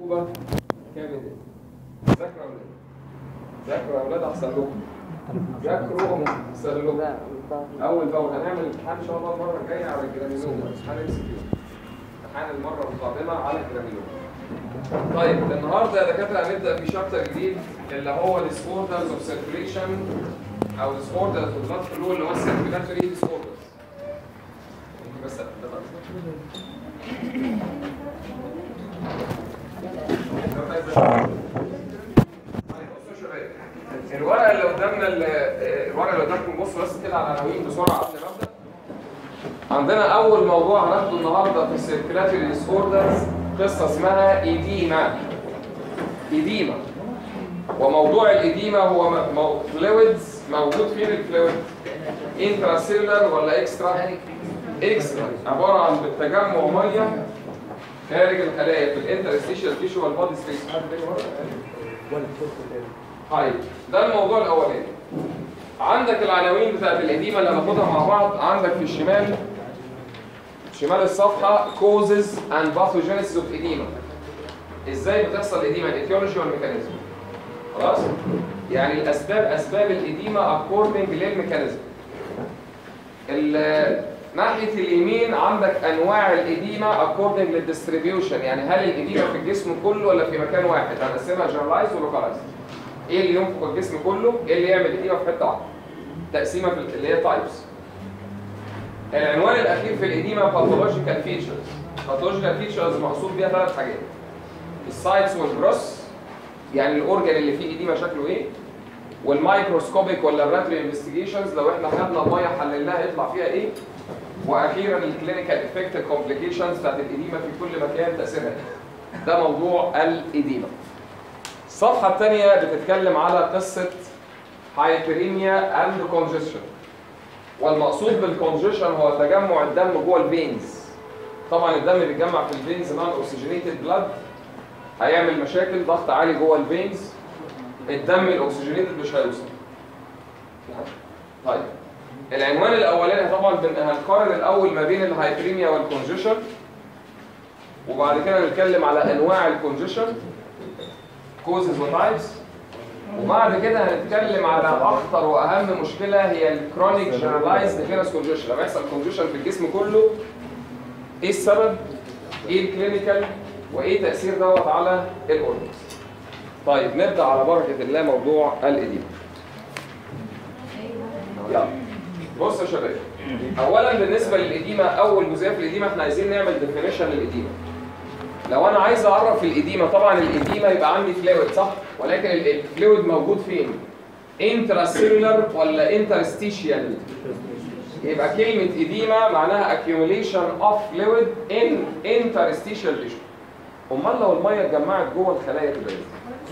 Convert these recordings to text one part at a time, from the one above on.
مكتوبة كام ده؟ ذاكروا يا أولاد ذاكروا يا أولاد أحسن لكم ذاكروا أحسن لكم أول بأول هنعمل امتحان إن شاء الله المرة الجاية على الجراميلوما امتحان ام سي كيو امتحان المرة القادمة على الجراميلوما طيب النهارده يا دكاترة هنبدأ في شابتر جديد اللي هو الديسوردرز اوف سيركيليشن أو ديسوردرز اوف بلاد فلو اللي هو السيركيلاتوري ديسوردرز بس ده الورقه اللي قدامنا الورقه اللي قدامكم بصوا بس كده على العناوين بسرعه قبل ما ابدا عندنا اول موضوع هناخده النهارده في السيركيلاتوري ديسوردرز قصه اسمها ايديما ايديما وموضوع الايديما هو فلويدز موجود فين الفلويد انتراسيلر ولا اكسترا اكسترا عباره عن تجمع ميه خارج الخلايا في الانترستيشال تيشو والبادي سبيس طيب ده الموضوع الاولاني عندك العناوين بتاعت الاديمه اللي هناخدها مع بعض عندك في الشمال شمال الصفحه كوزز اند باثوجينيسيس اوف اديما ازاي بتحصل الاديمه الايتيولوجي والميكانيزم خلاص يعني الاسباب اسباب الاديمه اكوردنج للميكانيزم ناحيه اليمين عندك انواع الاديمه اكوردنج للديستريبيوشن يعني هل الاديمه في الجسم كله ولا في مكان واحد هنقسمها جنرالايز ولوكالايز ايه اللي ينفق الجسم كله ايه اللي يعمل اديمه في حته واحده تقسيمه في اللي هي تايبس العنوان الاخير في الاديمه باثولوجيكال فيتشرز باثولوجيكال فيتشرز مقصود بيها ثلاث حاجات السايتس والجروس يعني الاورجن اللي فيه اديمه شكله ايه والمايكروسكوبيك ولا الراتري انفستيجيشنز لو احنا خدنا الميه حللناها يطلع فيها ايه واخيرا الكلينيكال افكت الكومبليكيشنز بتاعت الاديمه في كل مكان تاثيرها ده موضوع الاديمه الصفحه الثانيه بتتكلم على قصه هايبريميا اند كونجيشن والمقصود بالكونجيشن هو تجمع الدم جوه الفينز طبعا الدم بيتجمع في الفينز نون اوكسجينيتد بلاد هيعمل مشاكل ضغط عالي جوه الفينز الدم الاكسجينيتد مش هيوصل طيب العنوان الاولاني طبعا هنقارن الاول ما بين الهايبريميا والكونجيشن وبعد كده نتكلم على انواع الكونجيشن كوزز وتايبس وبعد كده هنتكلم على اخطر واهم مشكله هي الكرونيك جنرالايزد فينس كونجيشن لما يحصل كونجيشن في الجسم كله ايه السبب ايه الكلينيكال وايه تاثير دوت على الاورجنز طيب نبدا على بركه الله موضوع الاديمه يلا بص يا شباب اولا بالنسبه للاديمه اول جزئيه في الاديمه احنا عايزين نعمل ديفينيشن للاديمه لو انا عايز اعرف الاديمه طبعا الاديمه يبقى عندي فلويد صح ولكن الفلويد موجود فين انتراسيلولر ولا انترستيشيال يبقى كلمه اديمه معناها accumulation of fluid in interstitial tissue امال لو الميه اتجمعت جوه الخلايا تبقى ايه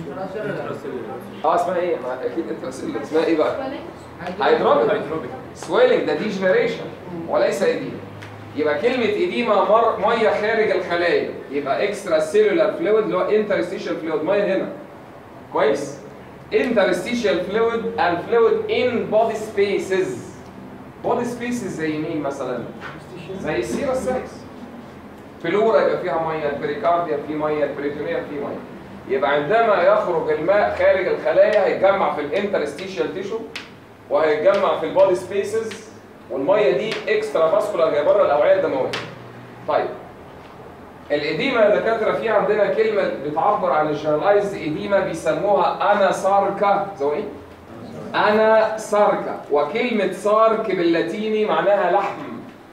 اه اسمها ايه ما اكيد انتراسيلولر اسمها ايه بقى هيدروبيك سويلنج ده ديجنريشن وليس اديمه يبقى كلمة إديمة مر... مية خارج الخلايا يبقى اكسترا سيلولار فلويد اللي هو انترستيشال فلويد مية هنا كويس انترستيشال فلويد الفلويد ان بودي سبيسز بودي سبيسز زي مين مثلا؟ زي السيرا ساكس فلورا يبقى فيها مية البريكارديا فيه مية البريتونيا فيه مية يبقى عندما يخرج الماء خارج الخلايا هيتجمع في الانترستيشال تيشو وهيتجمع في البودي سبيسز والميه دي اكسترا فاسكولار جايه بره الاوعيه الدمويه. طيب الاديمه يا دكاتره في عندنا كلمه بتعبر عن الجنرالايزد اديمه بيسموها انا ساركا زي ايه؟ انا ساركا وكلمه سارك باللاتيني معناها لحم.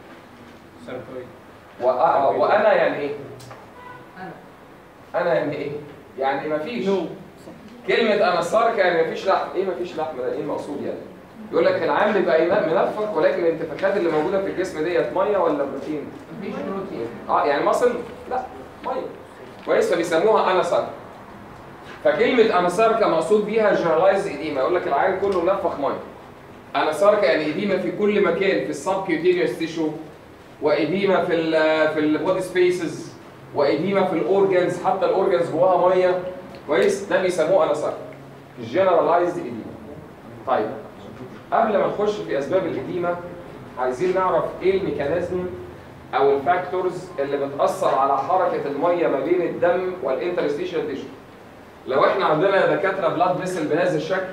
وأ... وانا يعني ايه؟ انا انا يعني ايه؟ يعني مفيش كلمه انا ساركا يعني مفيش لحم، ايه مفيش لحم ده ايه المقصود يعني؟ يقول لك العام بيبقى منفخ ولكن الانتفاخات اللي موجوده في الجسم ديت ميه ولا بروتين؟ مفيش بروتين اه يعني مصل لا ميه كويس فبيسموها انسار فكلمه انساركا مقصود بيها جنرالايز اديما يقول لك العين كله منفخ ميه انساركا يعني اديما في كل مكان في السب كيوتينيوس تيشو واديما في ال في البودي سبيسز واديما في الاورجنز حتى الاورجنز جواها ميه كويس ده بيسموه انساركا جنرالايزد اديما طيب قبل ما نخش في اسباب الاديمه عايزين نعرف ايه الميكانيزم او الفاكتورز اللي بتاثر على حركه الميه ما بين الدم والانترستيشن تيشو لو احنا عندنا دكاتره بلاد فيسل بهذا الشكل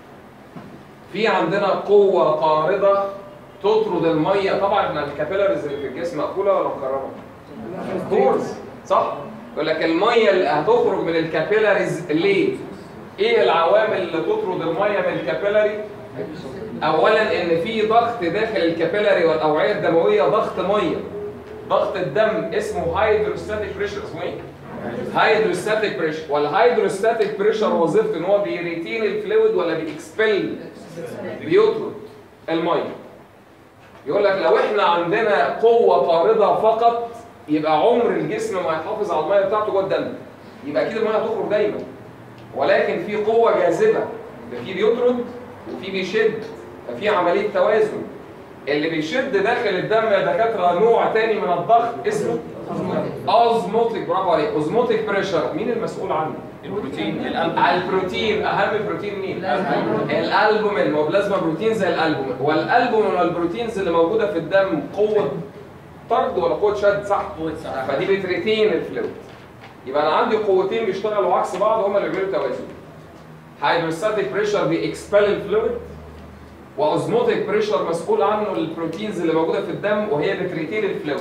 في عندنا قوه طارده تطرد الميه طبعا احنا الكابيلاريز اللي في الجسم مقفوله ولا مكرمه؟ كورس صح؟ يقول لك الميه اللي هتخرج من الكابيلاريز ليه؟ ايه العوامل اللي تطرد الميه من الكابيلاري؟ اولا ان في ضغط داخل الكابيلاري والاوعيه الدمويه ضغط ميه ضغط الدم اسمه هايدروستاتيك بريشر اسمه ايه؟ هايدروستاتيك بريشر والهايدروستاتيك بريشر وظيفته ان هو بيريتين الفلويد ولا بيكسبل بيطرد الميه يقول لك لو احنا عندنا قوه طارده فقط يبقى عمر الجسم ما يحافظ على الميه بتاعته جوه الدم يبقى اكيد الميه هتخرج دايما ولكن في قوه جاذبه ده في بيطرد وفي بيشد ففي عمليه توازن اللي بيشد داخل الدم يا دكاتره نوع تاني من الضغط اسمه اوزموتيك برافو عليك اوزموتيك بريشر مين المسؤول عنه؟ البروتين القلب البروتين اهم بروتين مين؟ الالبومين ما هو بلازما بروتين زي الالبومين والالبومين والبروتينز اللي موجوده في الدم قوه طرد ولا قوه شد صح؟ قوة سحب فدي بتريتين الفلويد يبقى انا عندي قوتين بيشتغلوا عكس بعض هما اللي بيعملوا توازن هيدروستاتيك بريشر بيكسبل الفلويد واوزموتيك بريشر مسؤول عنه البروتينز اللي موجوده في الدم وهي بتريتين الفلويد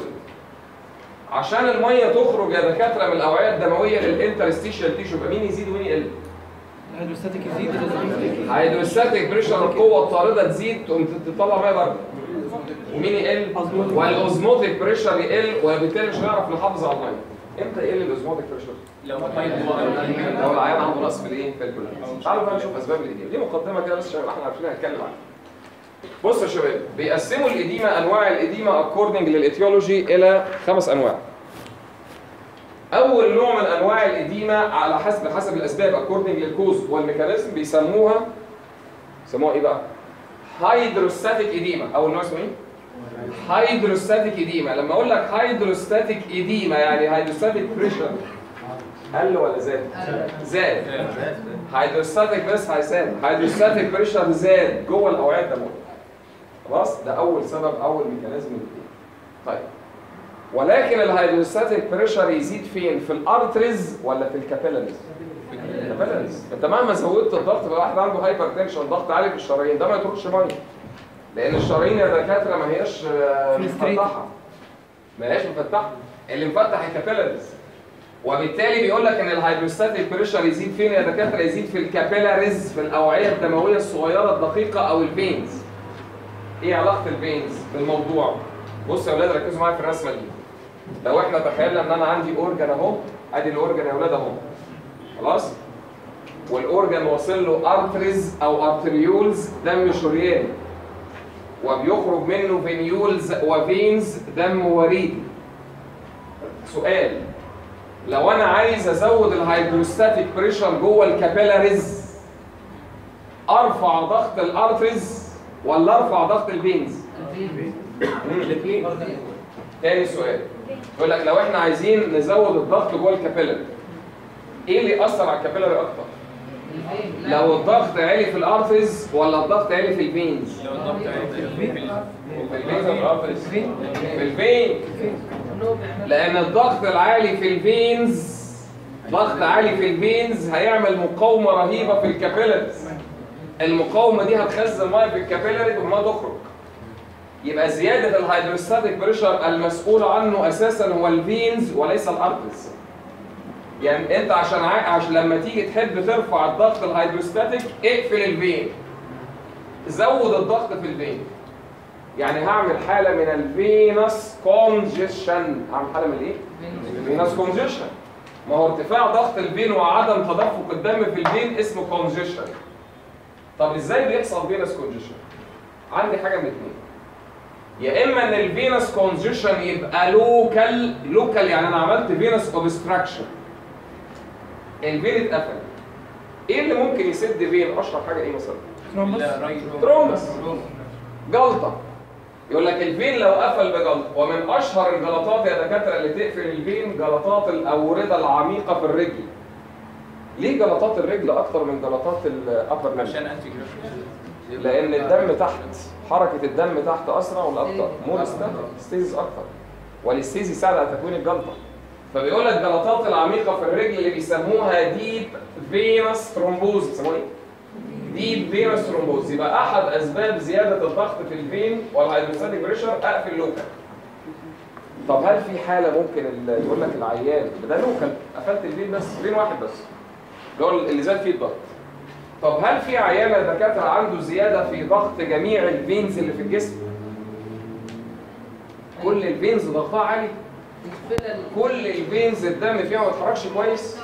عشان الميه تخرج يا دكاتره من الاوعيه الدمويه للانترستيشال تيشو يبقى مين يزيد ومين يقل؟ الهيدروستاتيك يزيد الهيدروستاتيك هيدروستاتيك بريشر القوه الطارده تزيد تقوم تطلع ميه بارده ومين يقل؟ والاوزموتيك بريشر يقل وبالتالي مش هنعرف نحافظ على الميه امتى يقل الاوزموتيك بريشر؟ لو الميه لو العيان عنده نقص في الايه؟ في الكلى. تعالوا بقى نشوف اسباب الاديمه، دي مقدمه كده بس عشان احنا عارفين هنتكلم عنها. بصوا يا شباب بيقسموا الاديمه انواع الاديمه اكوردنج للايتيولوجي الى خمس انواع. اول نوع من انواع الاديمه على حسب حسب الاسباب اكوردنج للكوز والميكانيزم بيسموها بيسموها ايه بقى؟ هايدروستاتيك اديمه، اول نوع اسمه ايه؟ هايدروستاتيك اديمه، لما اقول لك هايدروستاتيك اديمه يعني هايدروستاتيك بريشر قل ولا زاد؟ زاد هيدروستاتيك بس هيزاد هيدروستاتيك بريشر زاد جوه الاوعيه الدمويه خلاص ده اول سبب اول ميكانيزم للإيه. طيب ولكن الهيدروستاتيك بريشر يزيد فين في الارتريز ولا في الكابيلاريز الكابيلاريز انت مهما زودت الضغط بقى واحد عنده هايبر تنشن ضغط عالي في الشرايين ده ما يطرقش ميه لان الشرايين يا دكاتره ما هياش آه، مفتحه ما هياش مفتحه اللي مفتح الكابيلاريز وبالتالي بيقول لك ان الهيدروستاتيك بريشر يزيد فين يا دكاتره يزيد في الكابيلاريز في الاوعيه الدمويه الصغيره الدقيقه او الفينز ايه علاقه الفينز بالموضوع بصوا يا اولاد ركزوا معايا في الرسمه دي لو احنا تخيلنا ان انا عندي اورجن اهو ادي الاورجن يا اولاد اهو خلاص والاورجن واصل له ارتريز او ارتريولز دم شريان وبيخرج منه فينيولز وفينز دم وريدي سؤال لو انا عايز ازود الهيدروستاتيك بريشر جوه الكابيلاريز ارفع ضغط الارتريز ولا ارفع ضغط الفينز الاثنين تاني سؤال يقول لك لو احنا عايزين نزود الضغط جوه الكابيلاري ايه اللي ياثر على الكابيلاري اكتر لو الضغط عالي في الارتريز ولا الضغط عالي في الفينز لو الضغط عالي في الفيل في الفينز ولا الارتريز في الفين لان الضغط العالي في الفينز ضغط عالي في الفينز هيعمل مقاومه رهيبه في الكابيلاريز المقاومه دي هتخزن ميه في الكابيلاري والميه تخرج يبقى زياده الهيدروستاتيك بريشر المسؤول عنه اساسا هو الفينز وليس الارتريز يعني انت عشان ع... عشان لما تيجي تحب ترفع الضغط الهيدروستاتيك اقفل الفين زود الضغط في الفين يعني هعمل حاله من الفينس كونجيشن هعمل حاله من ايه فينس كونجيشن ما هو ارتفاع ضغط الفين وعدم تدفق الدم في الفين اسمه كونجيشن طب ازاي بيحصل فينس كونجيشن عندي حاجه من اتنين يا اما ان الفينس كونجيشن يبقى لوكال لوكال يعني انا عملت فينس اوبستراكشن الفين اتقفل ايه اللي ممكن يسد فين اشهر حاجه ايه مثلا لا رايت ترومبس جلطه يقول لك الفين لو قفل بجلطه ومن اشهر الجلطات يا دكاتره اللي تقفل الفين جلطات الاورده العميقه في الرجل ليه جلطات الرجل اكتر من جلطات الابر لمب عشان انتي جرافيك لان الدم تحت حركه الدم تحت اسرع ولا اكتر مور ستيز اكتر والاستيز يساعد على تكوين الجلطه فبيقول لك جلطات العميقه في الرجل اللي بيسموها ديب فينس ثرومبوز بيسموها ايه؟ ديب فينس ثرومبوز يبقى احد اسباب زياده الضغط في الفين والهيدروستاتيك بريشر اقفل لوكال طب هل في حاله ممكن ال- يقول لك العيان ده لوكال قفلت الفين بس فين واحد بس اللي هو اللي زاد فيه الضغط طب هل في عيان يا دكاتره عنده زياده في ضغط جميع الفينز اللي في الجسم كل الفينز ضغطها عالي كل الفينز الدم فيها ما بيتحركش كويس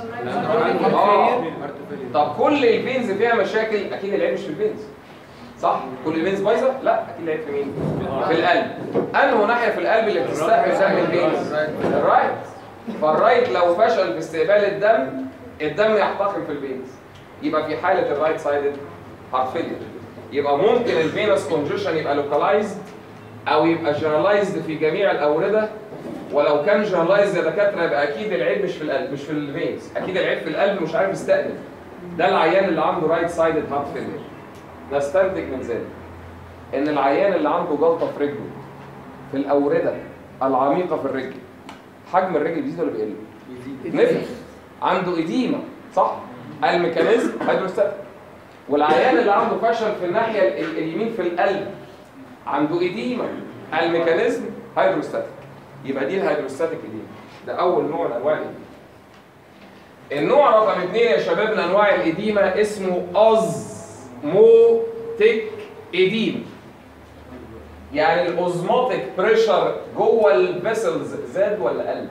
اه طب كل الفينز فيها مشاكل اكيد العيب مش في الفينز صح كل الفينز بايظه لا اكيد العيب في مين في القلب انه ناحيه في القلب اللي بتستقبل دم الفينز الرايت فالرايت لو فشل في استقبال الدم الدم يحتقن في الفينز يبقى في حاله الرايت سايدد هارت فيلير يبقى ممكن الفينس كونجيشن يبقى لوكالايزد او يبقى جنرالايزد في جميع الاورده ولو كان جنرالايزد يا دكاتره يبقى اكيد العيب مش في القلب مش في الفينز اكيد العيب في القلب مش عارف يستقبل ده العيان اللي عنده رايت سايدد هارت فيلير نستنتج من ذلك ان العيان اللي عنده جلطه في رجله في الاورده العميقه في الرجل حجم الرجل بيزيد ولا بيقل؟ نفخ عنده اديمه صح؟ الميكانيزم هيدروستاتيك والعيان اللي عنده فشل في الناحيه ال- اليمين في القلب عنده اديمه الميكانيزم هيدروستاتيك يبقى دي الهيدروستاتيك اديمه ده اول نوع من انواع الاديمه النوع رقم اثنين يا شباب من انواع الاديمه اسمه اوزموتيك اديم يعني الاوزموتيك بريشر جوه الفيسلز زاد ولا قل؟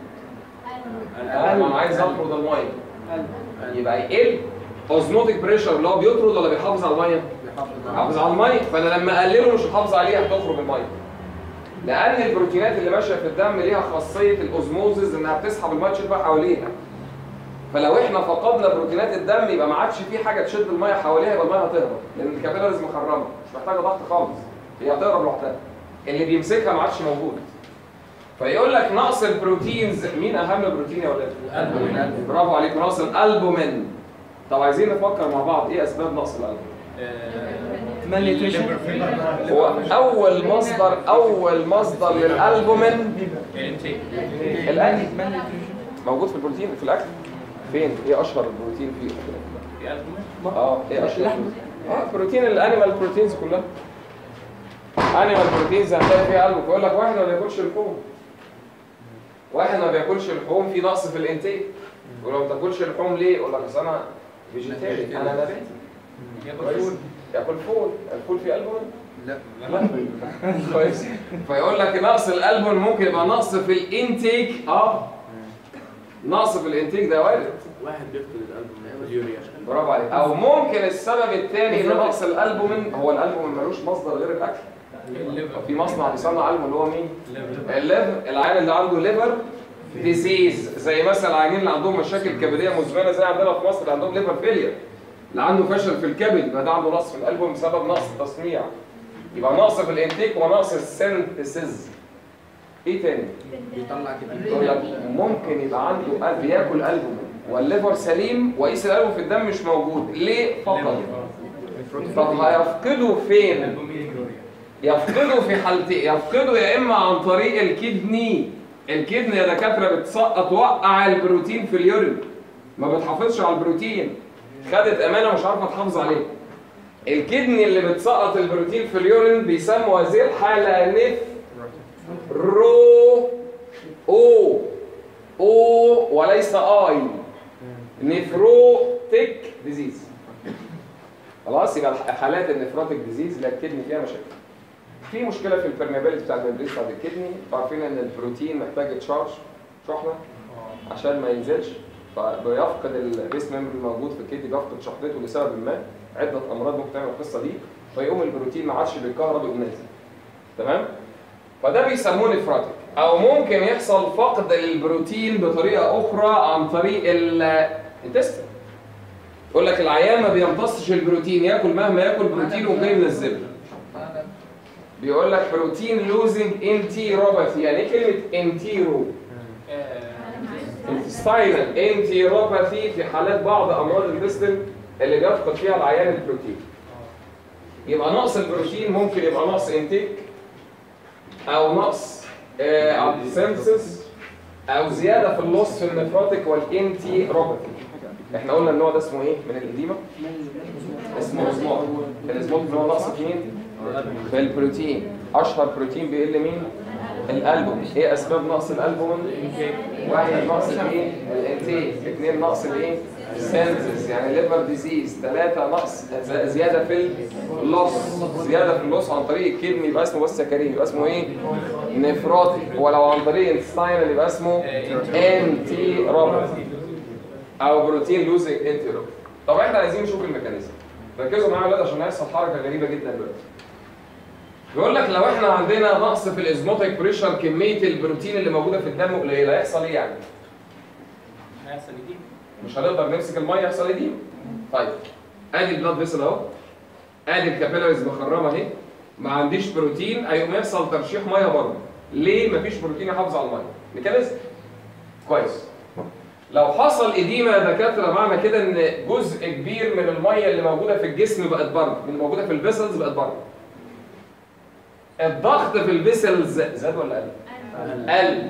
قل انا عايز اطرد الميه يبقى يقل اوزموتيك بريشر اللي هو بيطرد ولا بيحافظ على الميه؟ بيحافظ على الميه فانا لما اقلله مش هحافظ عليها هتخرج الميه لان البروتينات اللي ماشيه في الدم ليها خاصيه الاوزموزز انها بتسحب الميه تشدها حواليها فلو احنا فقدنا بروتينات الدم يبقى ما عادش في حاجه تشد الميه حواليها يبقى الميه هتهرب لان الكابيلاريز مخرمه مش محتاجه ضغط خالص هي هتهرب لوحدها اللي بيمسكها ما عادش موجود فيقول لك نقص البروتينز مين اهم بروتين يا ولاد؟ الألبومين. برافو عليك نقص الالبومين طب عايزين نفكر مع بعض ايه اسباب نقص الالبومين؟ مال نيوتريشن هو اول مصدر اول مصدر للالبومين الانتيك الاكل مال نيوتريشن موجود في البروتين في الاكل فين ايه اشهر البروتين فيه في البومين اه ايه اشهر اللحمة. اه بروتين الانيمال بروتينز كلها انيمال بروتينز هتلاقي فيها قلب يقول لك واحد ما بياكلش لحوم واحد ما بياكلش لحوم في نقص في الانتاج ولو ما بتاكلش لحوم ليه يقول لك اصل انا فيجيتيريان انا نباتي ياكل فول ياكل فول الفول فيه البومين لا لا كويس فيقول لك نقص الالبومين ممكن يبقى نقص في الانتيك اه نقص في الانتيك ده وارد واحد بيفقد الالبوم اليوريا برافو عليك او ممكن السبب الثاني لنقص الالبومين هو الالبومين ملوش مصدر غير الاكل الليفر في مصنع بيصنع البوم اللي هو مين الليفر الليفر العيان اللي عنده ليفر ديزيز زي مثلا العيانين اللي عندهم مشاكل كبديه مزمنه زي عندنا في مصر اللي عندهم ليفر فيلير اللي عنده فشل في الكبد يبقى ده عنده نقص في الالبوم بسبب نقص التصنيع يبقى نقص في الانتيك ونقص السنتسيز ايه تاني بيطلع كده يقول لك ممكن يبقى عنده قلب بياكل البوم والليفر سليم وقيس الالبوم في الدم مش موجود ليه فقط طب هيفقده فين البومين يوريا يفقده في حالتين يفقده يا اما عن طريق الكدني الكدني يا دكاتره بتسقط توقع البروتين في اليورين ما بتحافظش على البروتين خدت امانه مش عارفه تحافظ عليه الكدني اللي بتسقط البروتين في اليورين بيسموا هذه الحاله نف رو او او وليس اي نفروتيك ديزيز خلاص يبقى حالات النفروتيك ديزيز لا الكدني فيها مشاكل في مشكله في البرميابيلتي بتاع الممبرين بتاعت الكدني عارفين ان البروتين محتاج تشارج شحنه عشان ما ينزلش فبيفقد البيس ميموري الموجود في الكدني بيفقد شحنته لسبب ما عده امراض ممكن تعمل القصه دي فيقوم البروتين ما عادش بيتكهرب يقوم نازل تمام فده بيسموه نفراتيك او ممكن يحصل فقد البروتين بطريقه اخرى عن طريق الانتستين يقول لك العيان ما بيمتصش البروتين ياكل مهما ياكل بروتين وجاي منزله بيقول لك بروتين لوزنج انتيروباثي يعني ايه كلمه انتيرو انتستاينال انتيروباثي في حالات بعض امراض الانتستين اللي بيفقد فيها العيان البروتين يبقى نقص البروتين ممكن يبقى نقص انتيك او نقص ابسنسس او زياده في اللص في النفروتيك والانتي روبوتي احنا قلنا النوع ده اسمه ايه من الاديمه اسمه ازموت الازموت اللي هو نقص في مين في البروتين اشهر بروتين بيقل مين الالبوم ايه اسباب نقص الالبوم واحد نقص الايه الانتيك اثنين نقص الايه السنسز يعني ليفر ديزيز ثلاثة نقص ز- زيادة في اللص زيادة في اللص عن طريق الكدني يبقى اسمه بس سكرين يبقى اسمه ايه نفروتيك ولو عن طريق الانتستاينال يبقى اسمه انتي روبوتي او بروتين لوزنج انتي روبوتي طب احنا عايزين نشوف الميكانيزم ركزوا معايا يا ولاد عشان هيحصل حركة غريبة جدا دلوقتي بيقول لك لو احنا عندنا نقص في الازموتيك بريشر كميه البروتين اللي موجوده في الدم قليله هيحصل ايه يعني؟ هيحصل دي مش هنقدر نمسك الميه يحصل ايه دي؟ طيب ادي البلاد فيسل اهو ادي الكابيلاريز مخرمه اهي ما عنديش بروتين هيقوم يحصل ترشيح ميه بره ليه مفيش بروتين يحافظ على الميه؟ ميكانيزم كويس لو حصل اديمه يا دكاتره معنى كده ان جزء كبير من الميه اللي موجوده في الجسم بقت بره من موجوده في الفيسلز بقت بره الضغط في الفيسلز زاد ولا قل؟ قل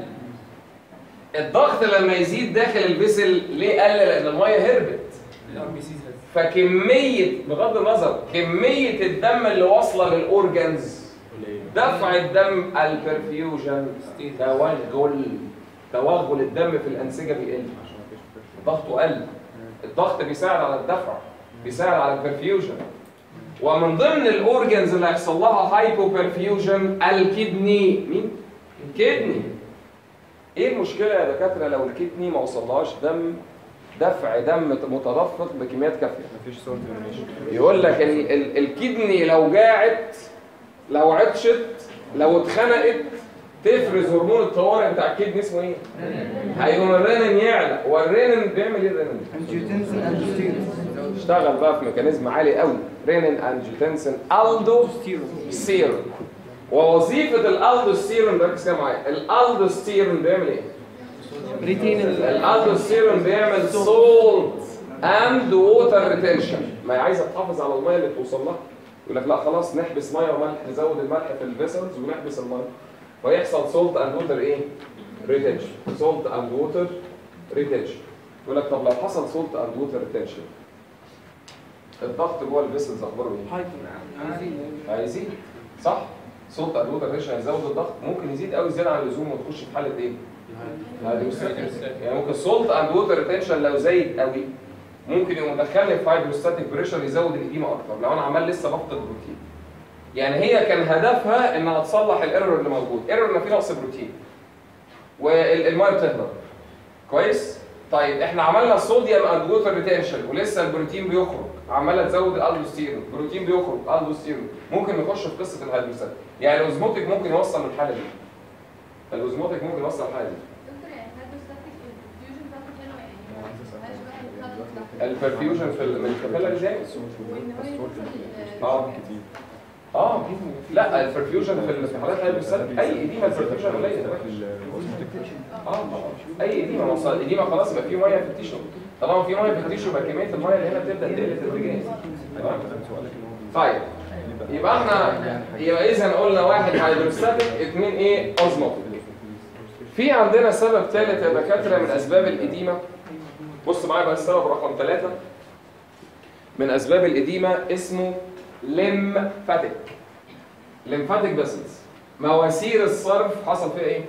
الضغط لما يزيد داخل الفيسل ليه قل؟ لان الميه هربت الار بي سي فكميه بغض النظر كميه الدم اللي واصله للاورجنز دفع الدم البرفيوجن توغل توغل الدم في الانسجه بيقل ضغطه قل الضغط بيساعد على الدفع بيساعد على البرفيوجن ومن ضمن الاورجنز اللي هيحصل لها هايبو برفيوجن الكدني مين؟ الكدني ايه المشكله يا دكاتره لو الكدني ما وصلهاش دم دفع دم متدفق بكميات كافيه مفيش صوت ديمينيشن يقول لك ال ال الكدني لو جاعت لو عطشت لو اتخنقت تفرز هرمون الطوارئ بتاع الكدني اسمه ايه؟ هيقوم الرنين يعلى والرنين بيعمل ايه الرنين؟ انجيوتنسن اندوستيرون اشتغل بقى في ميكانيزم عالي قوي رينين انجيوتنسن الدو ستيرون ووظيفه الالدوستيرون ركز كده معايا الالدوستيرون بيعمل ايه؟ ريتين ال- الالدوستيرون بيعمل سولت اند ووتر ريتنشن ما هي عايزه تحافظ على الميه اللي توصل لها يقول لك لا خلاص نحبس ميه وملح نزود الملح في الفيسلز ونحبس الميه ويحصل سولت اند ووتر ايه؟ ريتنشن سولت اند ووتر ريتنشن يقول لك طب لو حصل سولت اند ووتر ريتنشن الضغط جوه الفيسلز اخباره ايه؟ هايبر هيزيد صح؟ سولت اند ووتر ريتنشن هيزود الضغط ممكن يزيد قوي زياده عن اللزوم وتخش في حاله ايه؟ يعني ممكن سولت اند ووتر ريتنشن لو زايد قوي ممكن يقوم مدخلني في فايبروستاتيك بريشر يزود الاديمه اكتر لو انا عمال لسه بفقد بروتين يعني هي كان هدفها انها تصلح الايرور اللي موجود ايرور ان في نقص بروتين والميه بتهرب كويس طيب احنا عملنا الصوديوم اند ووتر ريتنشن ولسه البروتين بيخرج عماله تزود الالدوستيرون بروتين بيخرج الالدوستيرون ممكن نخش في قصه الهيدروستاتيك يعني الاوزموتيك ممكن يوصل للحاله دي الاوزموتيك ممكن يوصل للحاله دي دكتور يعني هيدروستاتيك الفيوجن بتاعته حلوه يعني مالهاش بقى الخلط ده البرفيوجن في ال- من الكابيلاري ازاي؟ وان هو يوصل اه اه لا البرفيوجن في ال- في حالات الهيدروستاتيك اي اديمه البرفيوجن قليل اه طبعا اي اديمه ما وصل اديمه خلاص يبقى في ميه في التيشو طالما في ميه في التيشو يبقى كميه الميه اللي هنا بتبدا تقل تدريجيا تمام؟ طيب يبقى احنا يبقى اذا قلنا واحد هيدروستاتيك اثنين ايه اوزموتيك في عندنا سبب ثالث يا دكاتره من اسباب الاديمه بص معايا بقى السبب رقم ثلاثة من اسباب الاديمه اسمه ليمفاتيك ليمفاتيك فيسلز مواسير الصرف حصل فيها ايه؟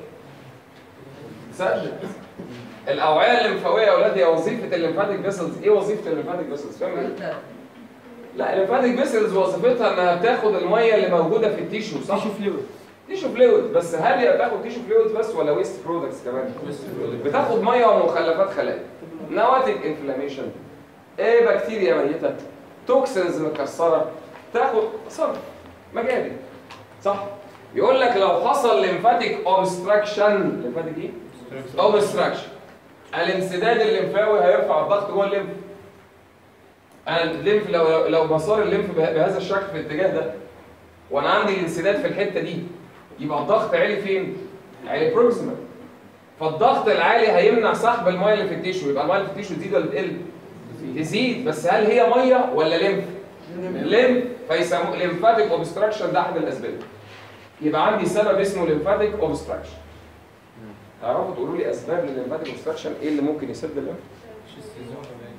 سدت الاوعيه الليمفاويه يا اولاد هي وظيفه الليمفاتيك فيسلز ايه وظيفه الليمفاتيك فيسلز فاهم ايه؟ لا الليمفاتيك فيسلز وظيفتها انها بتاخد الميه اللي موجوده في التيشو صح؟ تيشو فلويد تيشو فلويد بس هل هي بتاخد تيشو فلويد بس ولا ويست برودكتس كمان؟ بتاخد ميه ومخلفات خلايا نواتج انفلاميشن ايه بكتيريا ميته توكسنز مكسره تاخد صرف مجاري صح يقول لك لو حصل ليمفاتيك اوبستراكشن ليمفاتيك ايه اوبستراكشن الانسداد الليمفاوي هيرفع الضغط جوه الليمف انا الليمف لو لو مسار الليمف به- بهذا الشكل في الاتجاه ده وانا عندي الانسداد في الحته دي يبقى الضغط عالي فين عالي بروكسيمال فالضغط العالي هيمنع سحب الميه اللي في التيشو يبقى الميه اللي في التيشو تزيد ولا تقل تزيد بس هل هي ميه ولا ليمف ليمف فيسموه ليمفاتيك اوبستراكشن ده احد الاسباب يبقى عندي سبب اسمه ليمفاتيك اوبستراكشن تعرفوا تقولوا لي اسباب للليمفاتيك اوبستراكشن ايه اللي ممكن يسد الليمف مش السيزون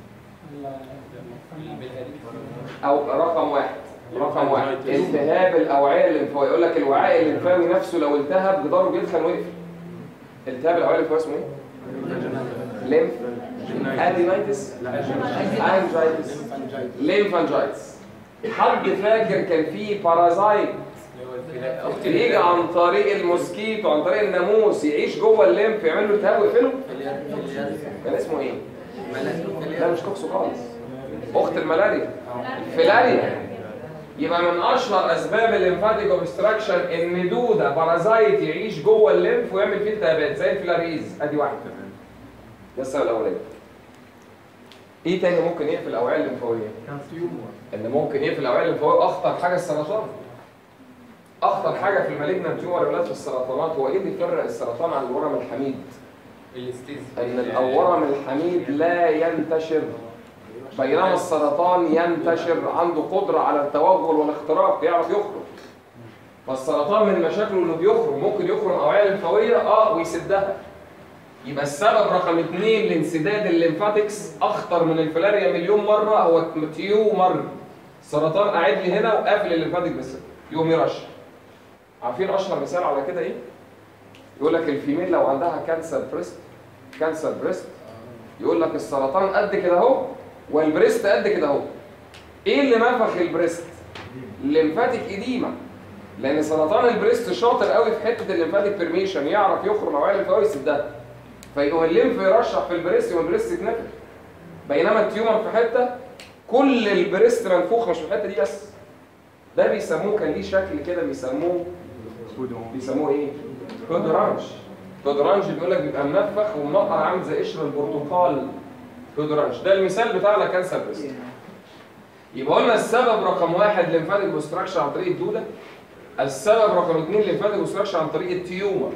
باين بالهادي او رقم واحد رقم واحد التهاب الاوعيه الليمفاويه يقول لك الوعاء الليمفاوي نفسه لو التهب جداره بيدخل ويقفل التهاب الاوعيه الليمفاويه اسمه ايه؟ ليمف ادينايتس انجايتس ليمفانجايتس حد فاكر كان في بارازايت اللي هو الفلاحة يجي عن طريق الموسكيتو عن طريق الناموس يعيش جوه الليمف يعمل له التهاب ويقفله كان اسمه ايه؟ ده مش كوكسو خالص اخت الملاريا الفيلاريا يبقى من اشهر اسباب الليمفاتيك اوبستراكشن ان دوده بارازايت يعيش جوه الليمف ويعمل فيه التهابات زي الفيلاريز ادي واحده ده السبب الاولاني ايه تاني ممكن يقفل الاوعيه الليمفاويه ان ممكن يقفل الاوعيه الليمفاويه اخطر حاجه السرطان اخطر حاجه في المالجنت تيومر ولاد في السرطانات هو ايه اللي يفرق السرطان عن الورم الحميد الاستيز ان الورم الحميد لا ينتشر بينما السرطان ينتشر عنده قدرة على التوغل والاختراق يعرف يخرج فالسرطان من مشاكله انه بيخرج ممكن يخرج اوعيه لمفاويه اه ويسدها يبقى السبب رقم اثنين لانسداد الليمفاتكس اخطر من الفلاريا مليون مره هو تيومر السرطان قاعد لي هنا وقافل الليمفاتيك بس يقوم يرشح عارفين اشهر مثال على كده ايه؟ يقول لك الفيميل لو عندها كانسر بريست كانسر بريست يقول لك السرطان قد كده اهو والبريست قد كده اهو ايه اللي نفخ البريست الليمفاتيك اديما لان سرطان البريست شاطر قوي في حته الليمفاتيك بيرميشن يعرف يخرج اوعيه الليمفاويه يسدها فيقوم الليمف يرشح في البريست يقوم البريست يتنفخ بينما التيومر في حته كل البريست منفوخ مش في الحته دي بس ده بيسموه كان ليه شكل كده بيسموه بيسموه ايه؟ كودرانج كودرانج بيقول لك بيبقى منفخ ومنقر عامل زي قشر البرتقال كودرانج ده المثال بتاعنا كانسر بريست يبقى قلنا السبب رقم واحد ليمفاتيك اوبستراكشن عن طريق الدوده السبب رقم اثنين ليمفاتيك اوبستراكشن عن طريق التيومر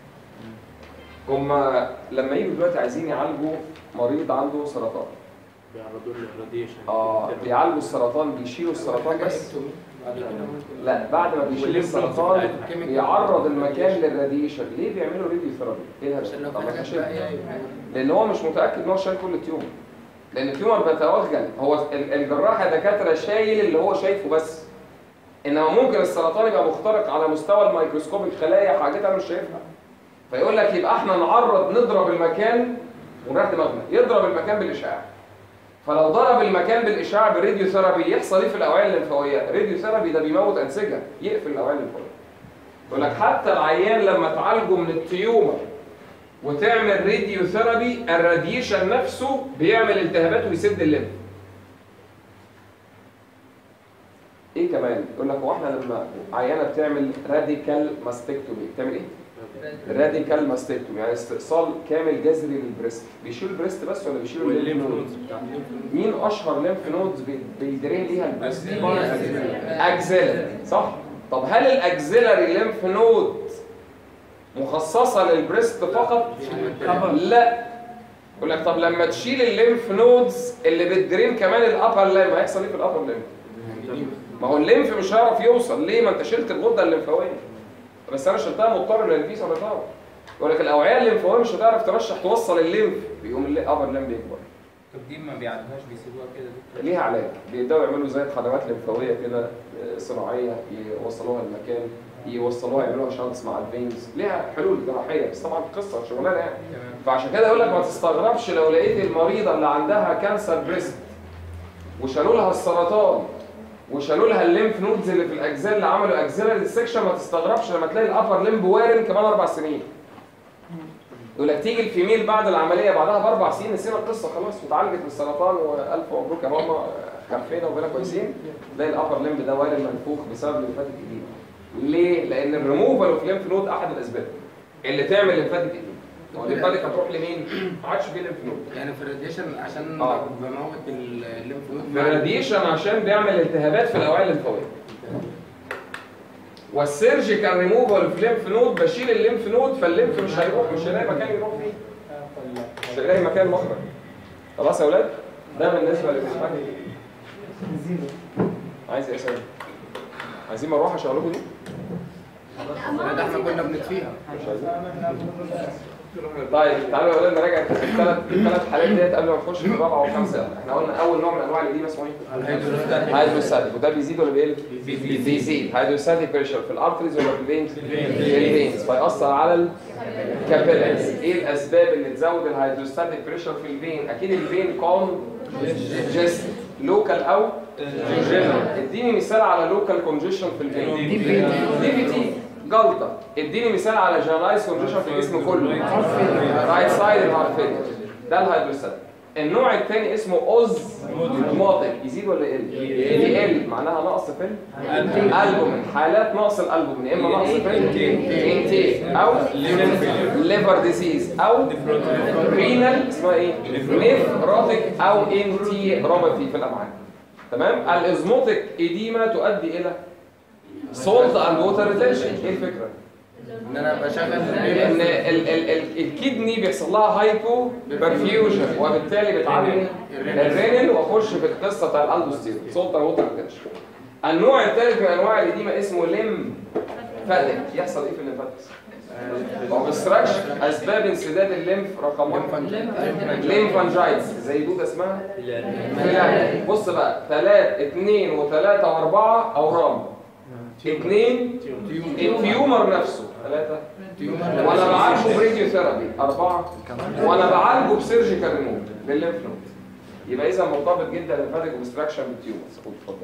هما لما يجوا دلوقتي عايزين يعالجوا مريض عنده سرطان بيعرضوا له الراديشن اه بيعالجوا السرطان بيشيلوا السرطان بس لا بعد ما بيشيل والليمف نودز السرطان بتاعتهم. بيعرض المكان للراديشن ليه بيعملوا راديو ثيرابي ايه عشان لو الهدف في طب ما حاجات تشيل. بقى ايه لان هو مش متاكد ان هو شايل كل التيومر لان التيومر بيتوغل هو ال- الجراح يا دكاتره شايل اللي هو شايفه بس انما ممكن السرطان يبقى مخترق على مستوى الميكروسكوب الخلايا حاجات انا مش شايفها فيقول لك يبقى احنا نعرض نضرب المكان ونريح دماغنا يضرب المكان بالاشعاع فلو ضرب المكان بالاشعاع بالراديو ثيرابي يحصل ايه في الاوعيه الليمفاويه الراديو ثيرابي ده بيموت انسجه يقفل الاوعيه الليمفاويه يقول لك حتى العيان لما تعالجه من التيومر وتعمل راديو ثيرابي الراديشن نفسه بيعمل التهابات ويسد الليمف ايه كمان يقول لك هو احنا لما عيانه بتعمل راديكال ماستكتومي بتعمل ايه راديكال ماستكتومي يعني استئصال كامل جذري للبريست بيشيل البريست بس ولا بيشيل الليمف والليمف نودز نودز بتاع الليمف نودز مين اشهر ليمف نودز بي- بيدرين ليها البريست اكزيلري صح طب هل الاكزيلري ليمف نود مخصصه للبريست فقط لا يقول لك طب لما تشيل الليمف نودز اللي بتدرين كمان الابر ليمف هيحصل ايه في الابر ليمف ما هو الليمف مش هيعرف يوصل ليه ما انت شلت الغده الليمفاويه بس انا شلتها مضطر لان في سرطان يقول لك الاوعيه الليمفاويه مش هتعرف ترشح توصل الليمف بيقوم الابر ليمف يكبر طب دي ما بيعدوهاش بيسيبوها كده يا دكتور ليها علاج بيبداوا يعملوا زي قنوات لمفاويه كده آه، صناعيه يوصلوها المكان يوصلوها يعملوها شانس مع الفينز ليها حلول جراحيه بس طبعا قصه شغلانه يعني تمام فعشان كده يقول لك ما تستغربش لو لقيت المريضه اللي عندها كانسر بريست وشالوا لها السرطان وشالوا لها الليمف نودز اللي في الاجزاء اللي عملوا اكزيلاري سيكشن ما تستغربش لما تلاقي الابر ليمب وارم كمان اربع سنين يقول لك تيجي الفيميل بعد العمليه بعدها باربع سنين نسينا القصه خلاص واتعالجت من السرطان والف مبروك يا ماما خفينا وبقينا كويسين تلاقي الابر ليمب ده وارم منفوخ بسبب الليمفاتيك اديما ليه؟ لان الريموفال اوف ليمف نود احد الاسباب اللي تعمل ليمفاتيك اديما هو الليمفاتيك هتروح لمين؟ ما عادش فيه ليمف نود يعني في الراديشن عشان آه. بموت الليمف نود في الراديشن عشان بيعمل التهابات في الاوعيه الليمفاويه والسيرجيكال ريموفال في ليمف نود بشيل الليمف نود فالليمف مش هيروح مش هيلاقي مكان يروح فيه مش هيلاقي مكان مخرج خلاص يا اولاد ده بالنسبه للاسباني عايز ايه يا سامي عايزين مروحه اشغلكوا دي لا ده احنا كنا بنطفيها مش عايزين طيب تعالوا يا ولاد نراجع الثلاث الثلاث حالات ديت قبل ما نخش في الرابعه والخامسه احنا قلنا اول نوع من انواع الاديمه اسمه ايه؟ هيدروستاتيك وده بيزيد ولا بيقل؟ بيزيد هيدروستاتيك بريشر في الارتريز ولا في الفينز؟ في الفينز فيأثر على الكابيلاريز ايه الاسباب اللي تزود الهيدروستاتيك بريشر في الفين؟ اكيد الفين كون جست لوكال او جنرال اديني مثال على لوكال كونجيشن في الفين دي بي تي جلطه اديني مثال على جنرالايز كونجيشن في الجسم كله رايت سايد هارت فيلير ده الهيدروستاتيك النوع الثاني اسمه اوزموتيك يزيد ولا يقل؟ يقل معناها نقص في الالبومين حالات نقص الالبومين يا اما نقص في الانتيك او ليفر ديزيز او رينال اسمها ايه؟ نيفروتيك او انتيروباثي في الامعاء تمام؟ الازموتيك اديما تؤدي الى سولت اند ووتر ريتنشن ايه الفكره؟ ان انا بشغل ان ال ال ال الكدني بيحصل لها هايبو برفيوجن وبالتالي بتعلي الرينين واخش في القصه بتاع الالدوستيرون سولت اند ووتر ريتنشن النوع الثالث من انواع الاديمه اسمه ليم فاتك يحصل ايه في الليمفاتكس؟ اوبستراكشن اسباب انسداد الليمف رقم واحد ليمفانجايتس زي دوده اسمها فيلاريا بص بقى 3 2 و3 و4 اورام اثنين التيومر نفسه ثلاثة وانا بعالجه براديو ثيرابي أربعة وانا بعالجه بسيرجيكال ريموف للليمف نود يبقى إذا مرتبط جدا الليمفاتيك اوبستراكشن بالتيومر خد اتفضل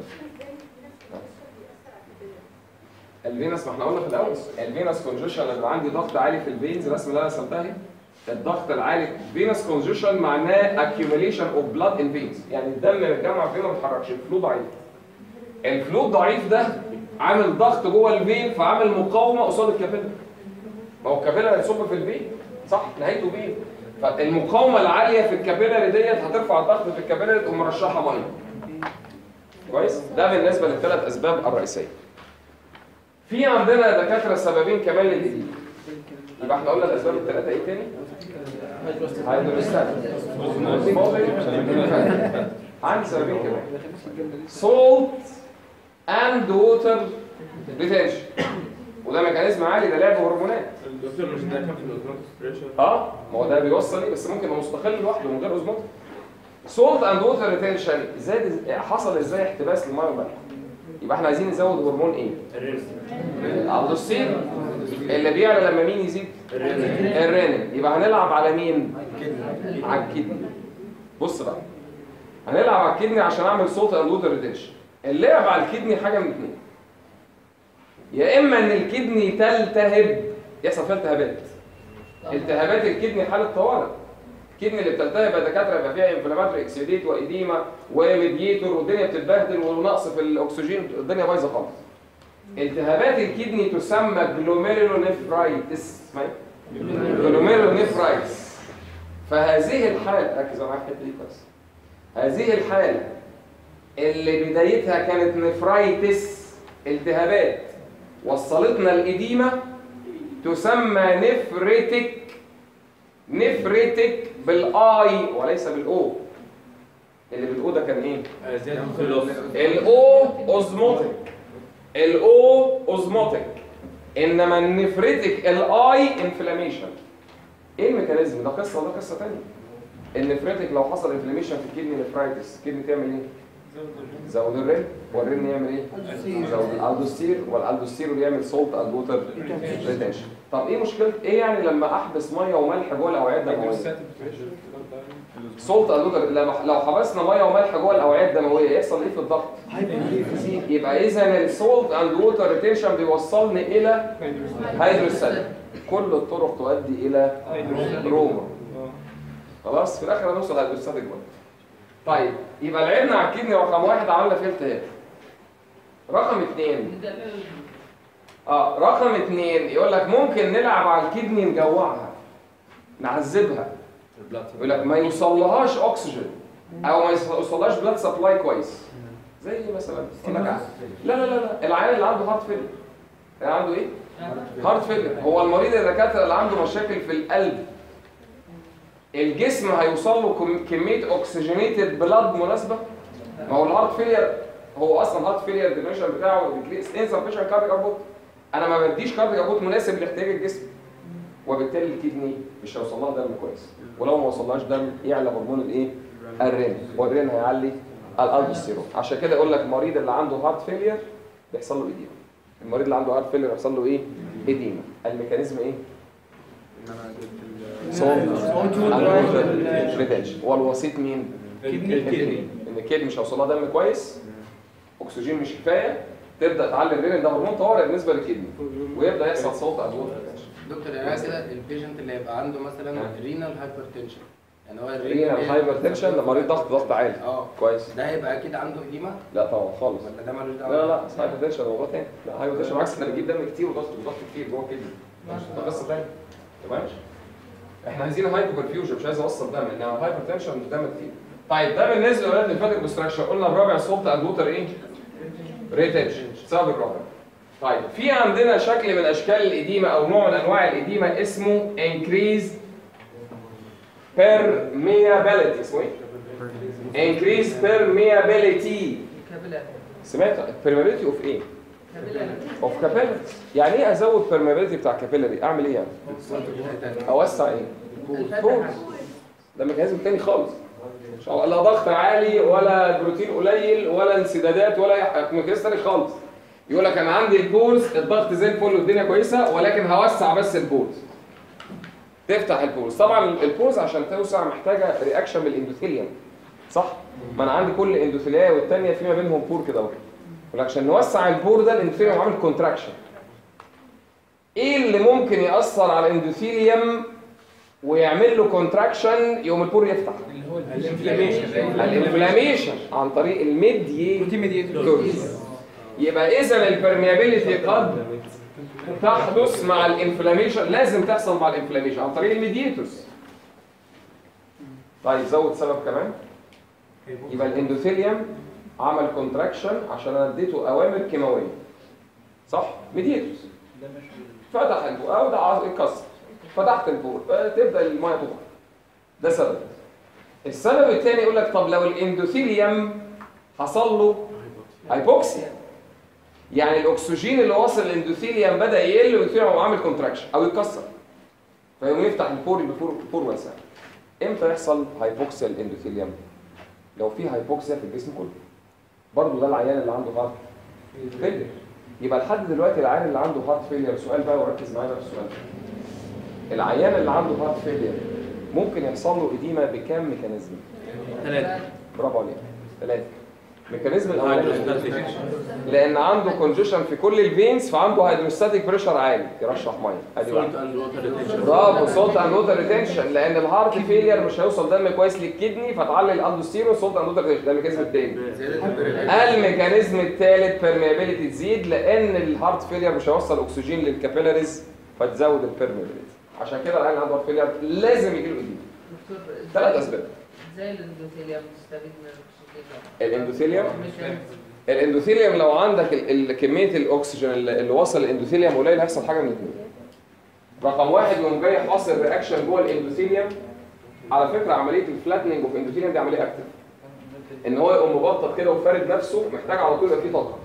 الفينس ما احنا قلنا في الاول الفينس كونجيشن لما عندي ضغط عالي في الفينز الرسمه اللي انا رسمتها اهي الضغط العالي فينس كونجيشن معناه accumulation اوف بلاد ان فينز يعني الدم متجمع فين ما بيتحركش الفلو ضعيف الفلو الضعيف ده عامل ضغط جوه الفين فعامل مقاومه قصاد الكابيلا ما هو الكابيلا هيصب في الفين صح نهايته فين فالمقاومه العاليه في الكابيلاري ديت هترفع الضغط في الكابيلاري تقوم مرشحها ميه كويس ده بالنسبه للثلاث اسباب الرئيسيه في عندنا دكاتره سببين كمان للإديمة يبقى احنا قلنا الاسباب الثلاثه ايه تاني هيدروستاتيك عندي سببين كمان salt and water retention وده ميكانيزم عالي ده لعب هرمونات الدكتور مش ده كان في الاوزموتيك بريشر اه ما هو ده بيوصل ليه بس ممكن يبقى مستقل لوحده من غير اوزموتيك سولت اند ووتر ريتنشن زاد حصل ازاي احتباس للميه والملح يبقى احنا عايزين نزود هرمون ايه الدوستير اللي بيعلى لما مين يزيد الرينين يبقى هنلعب على مين على الكدني بص بقى هنلعب على الكدني عشان اعمل صوت اند ووتر ريتنشن اللعب على الكدني حاجه من اثنين يا اما ان الكدني تلتهب يحصل فيها التهابات التهابات الكدني حاله طوارئ الكدني اللي بتلتهب يا دكاتره يبقى فيها انفلاماتوري اكسيديت واديما وميديتور والدنيا بتتبهدل ونقص في الاكسجين الدنيا بايظه خالص التهابات الكدني تسمى جلوميرولونيفرايتس اسمها ايه؟ جلوميرولونيفرايتس فهذه الحاله ركز معايا في الحته دي كويس هذه الحاله اللي بدايتها كانت نفرايتس التهابات وصلتنا الإديمة تسمى نفريتك نفريتك بالاي وليس بالاو اللي بالاو ده كان ايه زيادة في اللوس الاو اوزموتيك الاو اوزموتيك انما النفريتك الاي انفلاميشن ايه الميكانيزم ده قصه وده قصه ثانيه النفريتك لو حصل انفلاميشن في الكدني نفرايتس الكدني تعمل ايه زود الرين والرين يعمل ايه زود الالدوستير والالدوستير اللي يعمل سولت اند ووتر ريتنشن طب ايه مشكله ايه يعني لما احبس ميه وملح جوه الاوعيه الدمويه سولت اند ووتر لما لو حبسنا ميه وملح جوه الاوعيه الدمويه يحصل ايه في الضغط يبقى اذا السولت اند ووتر ريتنشن بيوصلني الى هيدروستاتيك كل الطرق تؤدي الى روما خلاص في الاخر هنوصل هيدروستاتيك برضه طيب يبقى لعبنا على الكدني رقم واحد عملنا فيه التهاب رقم اثنين اه رقم اثنين يقول لك ممكن نلعب على الكدني نجوعها نعذبها يقول لك ما يوصلهاش اكسجين او ما يوصلهاش بلاد سبلاي كويس زي مثلا يقول لك لا لا لا لا العيان اللي عنده هارت فيلر اللي عنده ايه؟ هارت فيلر هو المريض الدكاتره اللي عنده مشاكل في القلب الجسم هيوصل له كم- كميه اوكسجينيتد بلاد مناسبه ما هو الهارت فيلير هو اصلا هارت فيلير الديفينيشن بتاعه انسفشن كارديك اوتبوت انا ما بديش كارديك اوتبوت مناسب لاحتياج الجسم وبالتالي الكدني مش هيوصل لها دم كويس ولو ما وصلهاش دم يعلى هرمون الايه الرين والرين هيعلي الالدوستيرون عشان كده يقول لك المريض اللي عنده هارت فيلير بيحصل له ايديما المريض اللي عنده هارت فيلير بيحصل له ايه ايديما الميكانيزم ايه صوت ريتنشن والوسيط مين الكدني ان الكدني مش هيوصل لها دم كويس اكسجين مش كفايه تبدا تعلي الرين ده هرمون طوارئ بالنسبه للكدني ويبدا يحصل صوت ادوار دكتور يعني كده البيشنت اللي هيبقى عنده مثلا آه. رينال هايبرتنشن يعني هو رينال هايبرتنشن ده مريض ضغط ضغط عالي اه كويس ده هيبقى اكيد عنده اديمه لا طبعا خالص ولا ده ملوش لا دعوه لا لا هايبرتنشن موضوع تاني لا هايبرتنشن بالعكس احنا بنجيب دم كتير وضغط وضغط كتير جوه الكدني ده قصه تانيه تمام احنا عايزين هايبو برفيوجن مش عايز اوصل دم انما هايبرتنشن دم كتير طيب ده بالنسبه لولاد الليمفاتيك ديستراكشن قلنا الرابع صوت اندوتر ايه؟ ريتنشن السبب الرابع طيب في عندنا شكل من اشكال الاديمه او نوع من انواع الاديمه اسمه increased permeability اسمه ايه؟ increased permeability سمعت permeability اوف ايه؟ اوف capillary يعني ايه ازود permeability بتاع capillary اعمل ايه يعني؟ اوسع ايه؟ بورز ده ميكانيزم تاني خالص مش هو- لا ضغط عالي ولا بروتين قليل ولا انسدادات ولا أي حاجة. ميكانيزم تاني خالص يقول لك انا عندي البورز الضغط زي الفل والدنيا كويسه ولكن هوسع بس البورز تفتح البورز طبعا البورز عشان توسع محتاجه رياكشن من الاندوثيليوم صح ما انا عندي كل اندوثيليه والثانيه في ما بينهم بور كده اهو يقول لك عشان نوسع البور ده الاندوثيليوم عامل كونتراكشن ايه اللي ممكن ياثر على الاندوثيليوم ويعمل له كونتراكشن يقوم البور يفتح اللي هو الانفلاميشن الانفلاميشن عن طريق الميدياتورز يبقى اذا البرميابيليتي قد تحدث مع الانفلاميشن لازم تحصل مع الانفلاميشن عن طريق الميدياتورز طيب زود سبب كمان يبقى الاندوثيليوم عمل كونتراكشن عشان انا اديته اوامر كيماويه صح ميدياتورز فتح البور او ده عايز يتكسر فتحت البور تبدا الميه تخرج ده سبب السبب الثاني يقول لك طب لو الاندوثيليوم حصل له هايبوكسيا يعني الاكسجين اللي واصل للاندوثيليوم بدا يقل والاندوثيليوم هو عامل كونتراكشن او يتكسر فيقوم يفتح البور يبقى بور بور واسع امتى يحصل هايبوكسيا الاندوثيليوم لو في هايبوكسيا في الجسم كله برضه ده العيان اللي عنده هارت فيلير يبقى لحد دلوقتي العيان اللي عنده هارت فيلير سؤال بقى وركز معايا بقى في السؤال ده. العيان اللي عنده هارت فيلير ممكن يحصل له اديمه بكام ميكانيزم ثلاثه برافو عليك ثلاثه الميكانيزم الاولاني لان عنده كونجيشن في كل الفينز فعنده هيدروستاتيك بريشر عالي يرشح ميه ادي واحد برافو صوت اند ووتر ريتنشن لان الهارت فيلير مش هيوصل دم كويس للكدني فتعلي الاندوستيرون صوت اند ووتر ريتنشن ده الميكانيزم الثاني زياده البريلات الميكانيزم الثالث بيرميابيليتي تزيد لان الهارت فيلير مش هيوصل اكسجين للكابيلاريز فتزود البيرميابيليتي عشان كده العيان اللي عنده هارت فيلير لازم يجي له ايديما دكتور ثلاث اسباب ازاي الاندوثيليوم بتستفيد من الاكسجين؟ الاندوثيليوم مش فاهم. الاندوثيليوم لو عندك ال- ال- كميه الاكسجين اللي اللي وصل الاندوثيليوم قليل هيحصل حاجه من الاثنين رقم واحد يقوم جاي حاصل رياكشن جوه الاندوثيليوم على فكره عمليه الفلاتننج اوف اندوثيليوم دي عمليه اكتف ان هو يقوم مبطط كده وفارد نفسه محتاج على طول يبقى فيه طاقه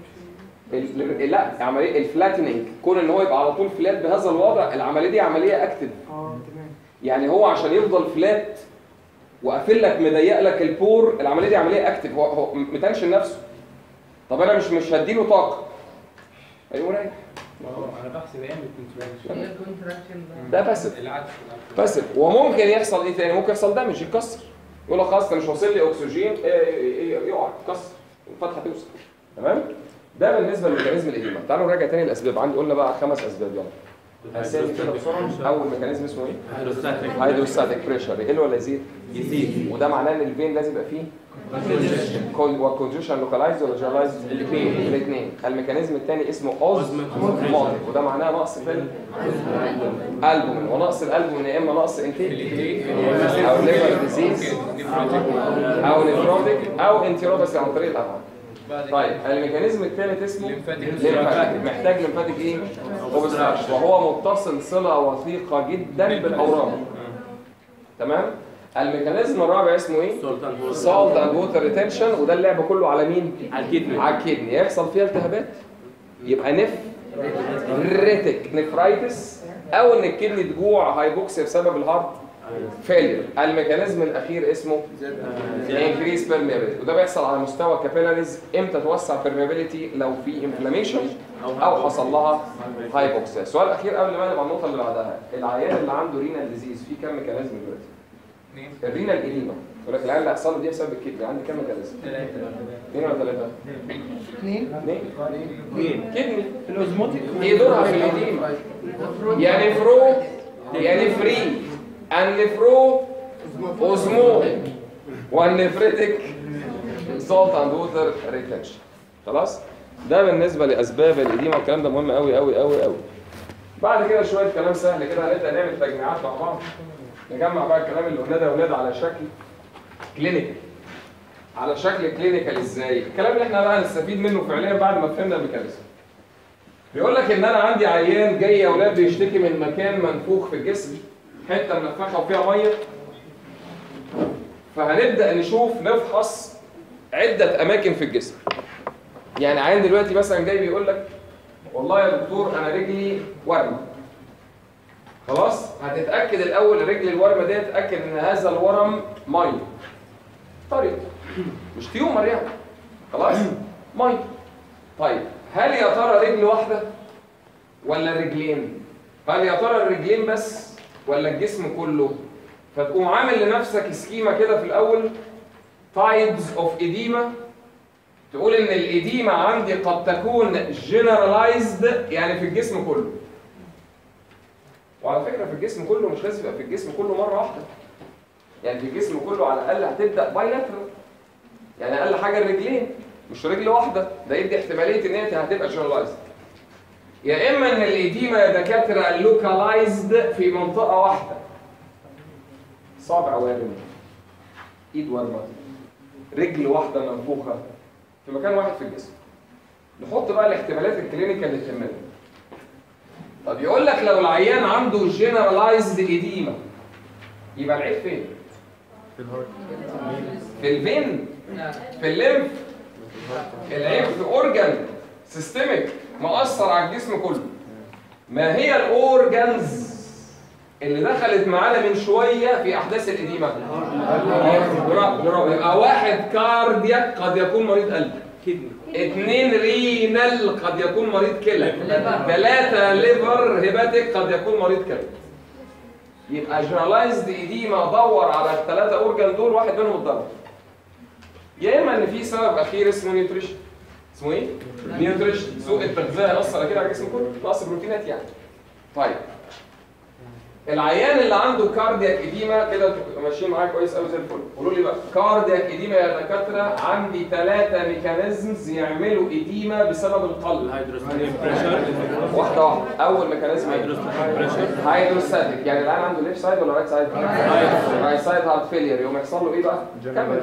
ال- لا عمليه الفلاتننج كون ان هو يبقى على طول فلات بهذا الوضع العمليه دي عمليه اكتف اه تمام يعني هو عشان يفضل فلات وقافل لك مضيق لك البور العمليه دي عمليه اكتف هو هو متنشن نفسه طب انا مش مش هديله طاقه ايوه رايح انا بحسب ايام الكونتراكشن هي الكونتراكشن ده باسف العكس باسف وممكن يحصل ايه تاني ممكن يحصل دامج يتكسر يقول لك خلاص أنت مش واصل لي اكسجين إيه- إيه- يقع يتكسر الفتحه توسع تمام ده بالنسبه لميكانيزم الاديمه تعالوا نراجع تاني الاسباب عندي قلنا بقى خمس اسباب يلا هسالي كده بسرعه اول ميكانيزم اسمه ايه هيدروستاتيك بريشر يقل ولا يزيد يزيد وده معناه ان الفين لازم يبقى فيه والكونجيشن لوكالايز ولا جنرالايز الاثنين الاثنين الميكانيزم الثاني اسمه اوزموتيك وده معناه نقص في الالبومين ونقص الالبومين يا اما نقص انتيك او ليفر ديزيز او نيفروتيك او انتيروباثي عن طريق الافعال طيب الميكانيزم الثالث اسمه ليمفاتيك محتاج ليمفاتيك ايه؟ اوبستراكشن وهو متصل صله وثيقه جدا بالاورام تمام؟ الميكانيزم الرابع اسمه ايه؟ سالت اند ووتر ريتنشن وده اللعب كله على مين؟ على الكدني على الكدني يحصل فيها التهابات يبقى نف ريتك نفرايتس او ان الكدني تجوع هايبوكسيا بسبب الهارت فيلير الميكانيزم الاخير اسمه انكريس بيرميابيلتي وده بيحصل على مستوى كابيلاريز امتى توسع بيرميابيلتي لو في انفلاميشن او حصل لها هايبوكسيا السؤال الاخير قبل ما نبقى النقطه اللي بعدها العيان اللي عنده رينال ديزيز في كام ميكانيزم دلوقتي الرينال اديما يقول لك العيان اللي هيحصل له دي بسبب الكدني عندي كام ميكانيزم اثنين ولا ثلاثه اثنين اثنين كدني الاوزموتيك ايه دورها في الاديما يعني فرو يعني فري النفرو اوزموتيك والنفريتك سولت اند ووتر ريتنشن خلاص ده بالنسبه لاسباب الاديمه والكلام ده مهم قوي قوي قوي قوي بعد كده شويه كلام سهل كده هنبدا نعمل تجميعات مع بعض نجمع بقى الكلام اللي قلناه ده يا ولاد على شكل كلينيكال على شكل كلينيكال ازاي الكلام اللي احنا بقى هنستفيد منه فعليا بعد ما فهمنا الميكانيزم بيقول لك ان انا عندي عيان جاي يا اولاد بيشتكي من مكان منفوخ في الجسم حته منفخه وفيها ميه فهنبدا نشوف نفحص عده اماكن في الجسم يعني عيان دلوقتي مثلا جاي بيقول لك والله يا دكتور انا رجلي ورمه خلاص هتتاكد الاول رجل الورمه دي تتاكد ان هذا الورم ميه طريق مش تيومر يعني خلاص ميه طيب هل يا ترى رجل واحده ولا رجلين هل يا ترى الرجلين بس ولا الجسم كله فتقوم عامل لنفسك سكيما كده في الاول تايبز اوف اديما تقول ان الاديمه عندي قد تكون جنرالايزد يعني في الجسم كله وعلى فكره في الجسم كله مش لازم يبقى في الجسم كله مره واحده يعني في الجسم كله على الاقل هتبدا بايلاترال يعني اقل حاجه الرجلين مش رجل واحده ده يدي احتماليه ان هي هتبقى جنرالايزد يا اما ان الاديمه يا دكاتره لوكالايزد في منطقه واحده صابع وارم ايد ورمه رجل واحده منفوخه في مكان واحد في الجسم نحط بقى الاحتمالات الكلينيكال اللي تهمنا طب يقول لك لو العيان عنده جنرالايزد اديمه يبقى العيب فين في الفين في الليمف العيب في اورجان سيستميك مؤثر على الجسم كله ما هي الاورجانز اللي دخلت معانا من شويه في احداث الاديمه برافو برافو يبقى واحد كاردياك قد يكون مريض قلب اثنين رينال قد يكون مريض كلى ثلاثة ليفر هيباتيك قد يكون مريض كلى يبقى جنرالايزد ايديما دور على الثلاثة اورجان دول واحد منهم اتضرب يا اما ان في سبب اخير اسمه نيوتريشن اسمه ايه؟ نيوتريشن سوء التغذية يأثر كده على الجسم كله نقص بروتينات يعني طيب العيان اللي عنده كاردياك اديما كده انتوا ماشيين معايا كويس قوي زي الفل قولوا لي بقى كاردياك اديما يا دكاتره عندي ثلاثه ميكانيزمز يعملوا اديما بسبب القلب واحده واحده اول ميكانيزم هيدروستاتيك يعني العيان عنده ليفت سايد ولا رايت سايد رايت سايد هارت فيلير يقوم يحصل له ايه بقى كمل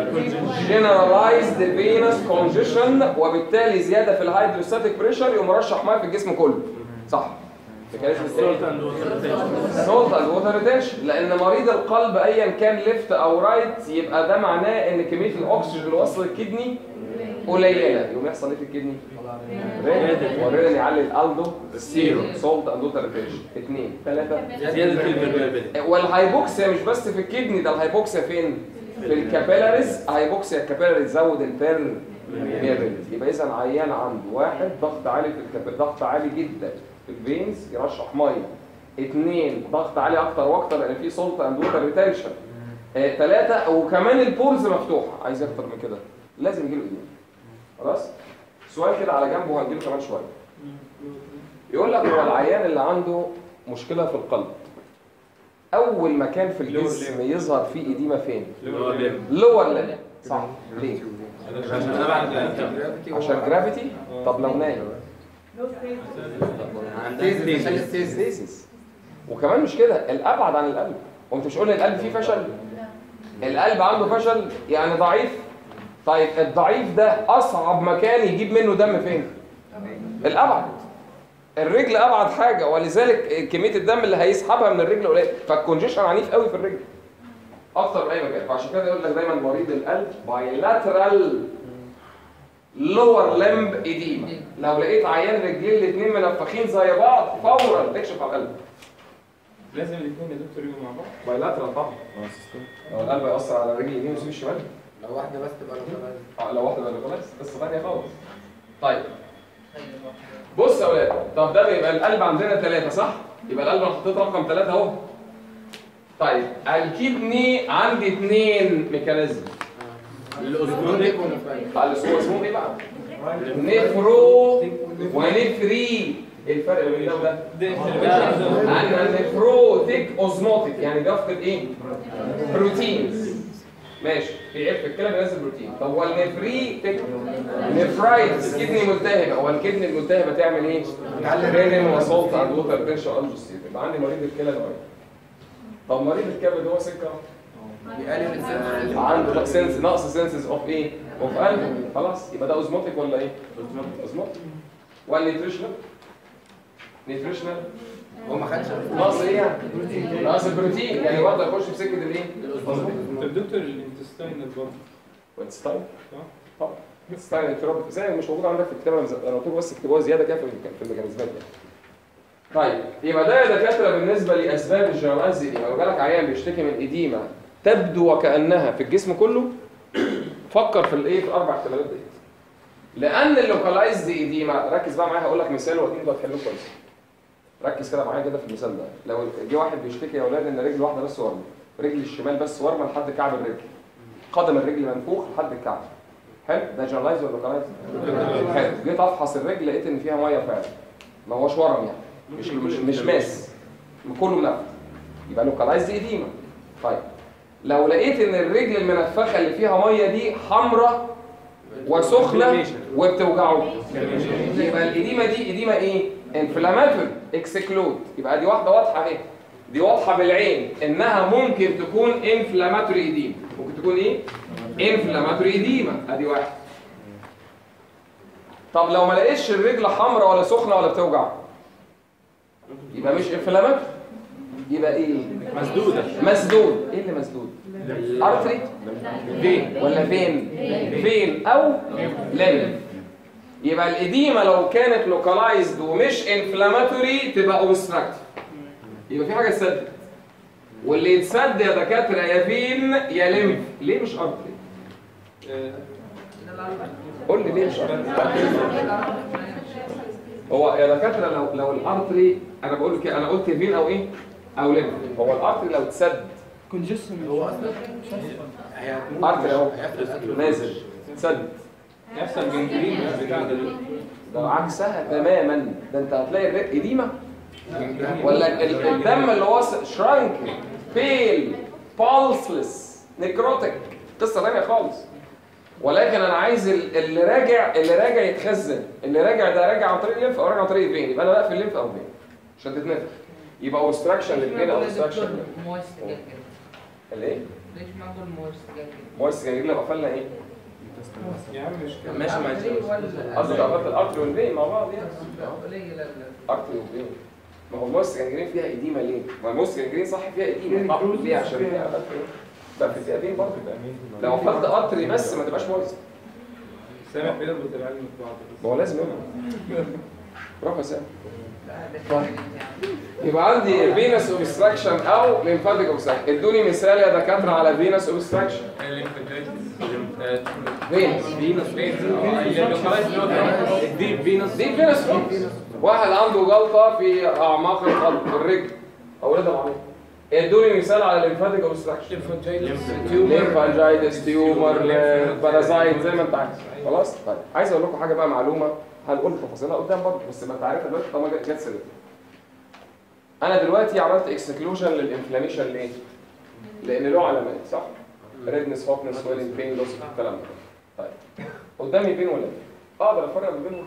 جنرالايزد فينس كونجيشن وبالتالي زياده في الهيدروستاتيك بريشر يقوم مرشح ميه في الجسم كله صح ميكانيزم الثاني سولت اند ووتر ريتنشن لان مريض القلب ايا كان ليفت او رايت يبقى ده معناه ان كميه الاكسجين اللي وصل الكدني قليله يقوم يحصل ايه في الكدني؟ ريد وريد يعلي الالدو سيرو سولت اند ووتر ريتنشن اثنين ثلاثه زياده الفيرميابيلتي والهايبوكسيا مش بس في الكدني ده الهايبوكسيا فين؟ في الكابيلاريز هايبوكسيا الكابيلاريز زود البير يبقى اذا عيان عنده واحد ضغط عالي في الكابيلاريز ضغط عالي جدا في الفينز يرشح ميه اثنين ضغط عالي اكتر واكتر لان في سولت اند ووتر ريتنشن ثلاثه وكمان البورز مفتوحه عايز اكتر من كده لازم يجيله ايدين خلاص سؤال كده على جنبه وهنجيله كمان شويه يقول لك هو العيان اللي عنده مشكله في القلب اول مكان في الجسم يظهر فيه ايديما فين لور ليمب صح ليه عشان جرافيتي طب لو نايم ستيسيس وكمان مش كده الابعد عن القلب وانت مش قلنا القلب فيه فشل القلب عنده فشل يعني ضعيف طيب الضعيف ده اصعب مكان يجيب منه دم فين الابعد الرجل ابعد حاجه ولذلك كميه الدم اللي هيسحبها من الرجل قليل فالكونجيشن عنيف قوي في الرجل اكتر من اي مكان فعشان كده يقول لك دايما مريض القلب بايلاترال لور لمب اديما لو لقيت عيان رجلين الاثنين منفخين زي بعض فورا تكشف على القلب لازم الاثنين يا دكتور يبقوا مع بعض بايلاترال طبعا لو القلب يأثر على الرجل اليمين ويسيب الشمال لو واحدة بس تبقى لوكالايز اه لو واحده ولا خلاص قصه ثانيه خالص طيب تخيل واحدة. بص يا اولاد طب ده بيبقى القلب عندنا ثلاثة صح؟ يبقى القلب انا حطيت رقم ثلاثة اهو طيب الكدني عندي اثنين ميكانيزم الأسبوعين ونفايل على اسمه اسمهم ايه بقى؟ نفرو ونفري إيه الفرق بين ده وده؟ عندنا النفروتيك اوزموتيك يعني بيفقد ايه؟ بروتينز ماشي في عيب في الكلى بينزل بروتين طب هو النفريتيك نفرايتس كدني ملتهبه هو الكدني الملتهبه تعمل ايه؟ تعلي رينين وصوت عند ووتر بريشر الجستيف يبقى عندي مريض الكلى نوعين طب مريض الكبد هو سكه بيقلل السنسيتيفيتي عنده سنس نقص سنسز اوف ايه؟ اوف قلب خلاص يبقى ده اوزموتيك ولا ايه؟ اوزموتيك والنيوتريشنال نيوتريشنال هو ما خدش ناقص ايه يعني؟ ناقص البروتين يعني برضه يخش في سكه الايه؟ طب دكتور الانتستاينال برضه والستاين صح؟ طبعا ستاين انتروبيك زي مش موجود عندك في الكتاب انا مز- أنا قلت لكم بس اكتبوها زياده كده في الميكا- في الميكانيزمات يعني. طيب يبقى ده يا دكاتره بالنسبه لاسباب الجنرالايز ايديما لو جالك عيان بيشتكي من ايديما تبدو وكانها في الجسم كله فكر في الايه في الاربع احتمالات دي لان اللوكالايزد ايديما ركز بقى معايا هقول لك مثال واديك ده تحلوه كويس ركز كده معايا كده في المثال ده لو جه واحد بيشتكي يا اولاد ان رجل واحده بس ورمه رجل الشمال بس ورمه لحد كعب الرجل قدم الرجل منفوخ لحد الكعب حلو ده جنرالايز ولا لوكالايز حلو جيت افحص الرجل لقيت ان فيها ميه فعلا ما هوش ورم يعني مش مش مش ماس كله منفخ يبقى لوكالايز دي اديمه طيب لو لقيت ان الرجل المنفخه اللي فيها ميه دي حمراء وسخنه وبتوجعه يبقى الاديمه دي اديمه ايه انفلاماتوري اكسكلود يبقى دي واحده واضحه اهي دي واضحه بالعين انها ممكن تكون انفلاماتوري اديمه ممكن تكون ايه انفلاماتوري اديمه ادي واحد طب لو ما لقيتش الرجل حمراء ولا سخنه ولا بتوجع يبقى مش انفلاماتوري يبقى ايه مسدودة مسدود ايه اللي مسدود ارتري فين ولا فين فين او لين يبقى الاديمه لو كانت لوكالايزد ومش انفلاماتوري تبقى اوبستراكتيف يبقى في حاجه تسد واللي يتسد يا دكاتره يا فين يا ليمف ليه مش ارتري قول لي ليه مش ارتري هو يا دكاتره لو لو الارتري انا بقول كده انا قلت فين او ايه او ليمف هو الارتري لو اتسد كونجستن هو اصلا هيهتموت ارتري اهو هيفلس نازل اتسد يحصل جنجرين بتاع ده ده عكسها تماما ده انت هتلاقي الرق اديمه ولا ال- الدم اللي هو شرانك بيل بالسلس نيكروتيك قصه ثانيه خالص ولكن انا عايز ال- اللي راجع اللي راجع يتخزن اللي راجع ده راجع عن طريق الليمف او راجع عن طريق الفين يبقى انا بقفل الليمف او الفين عشان تتنفخ يبقى اوبستراكشن للفين او اوبستراكشن مويست جنجل الايه ليش ما نقول مويست جنجل مويس جنجرين لو قفلنا ايه يا عم مش كده ماشي مع الجواز. قصدك قفلت الارتري والفين مع بعض يعني قليل لا ارتري والفين ما هو الموس جنجرين فيها اديمه ليه؟ ما الموس جنجرين صح فيها اديمه طب ليه عشان فيها ارتري بقى فيها فين برضه لو قفلت ارتري بس ما تبقاش مويس سامح بينا بتبقى علم بعض ما هو لازم يبقى برافو يا سام لا يبقى عندي فينس اوبستراكشن او ليمفاتيك اوبستراكشن ادوني مثال يا دكاتره على فينس اوبستراكشن فينس فينوس فينوس دي فينوس دي فينس واحد عنده جلطه في اعماق القلب في الرجل اولادها معايا ادوني مثال على الليمفاتيك اوبستراكشن ليمفانجايتس تيومر بارازايت زي ما انت عايز خلاص طيب عايز اقول لكم حاجه بقى معلومه هنقول تفاصيلها قدام برضه بس ما انت عارفها دلوقتي طالما جت جت سيرتها انا دلوقتي عملت اكسكلوجن للانفلاميشن ليه؟ لان له علامات صح؟ ريدنس هوكنس ويلين بين لوس الكلام ده طيب قدامي بين ولا ايه؟ اقدر افرق ما بينهم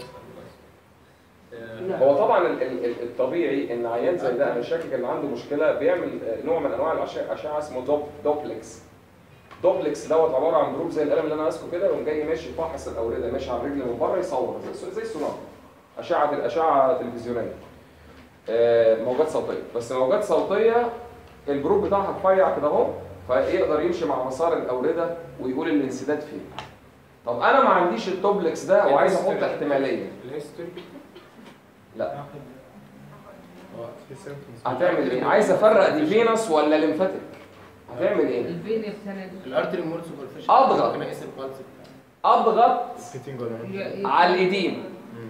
هو طبعا ال- ال- ال- الطبيعي ان عيان زي ده انا شاكك ان عنده مشكله بيعمل آه، نوع من انواع الاشعه اشعه اسمه دوب دوبلكس دوبلكس دوت عباره عن جروب زي القلم اللي انا ماسكه كده يقوم جاي ماشي فاحص الاورده ماشي على الرجل من بره يصور زي زي السونار اشعه الاشعه تلفزيونيه آه، موجات صوتيه بس موجات صوتيه الجروب بتاعها رفيع كده اهو فيقدر يمشي مع مسار الاورده ويقول الانسداد فين طب انا ما عنديش الدوبلكس ده وعايز احط احتماليه الهيستوري لا هتعمل ايه عايز افرق دي فينس ولا ليمفاتيك هتعمل ايه الفين يفتنى الارتري مور سوبرفيشال أضغط. ممكن اقيس البلس اضغط على الإديمة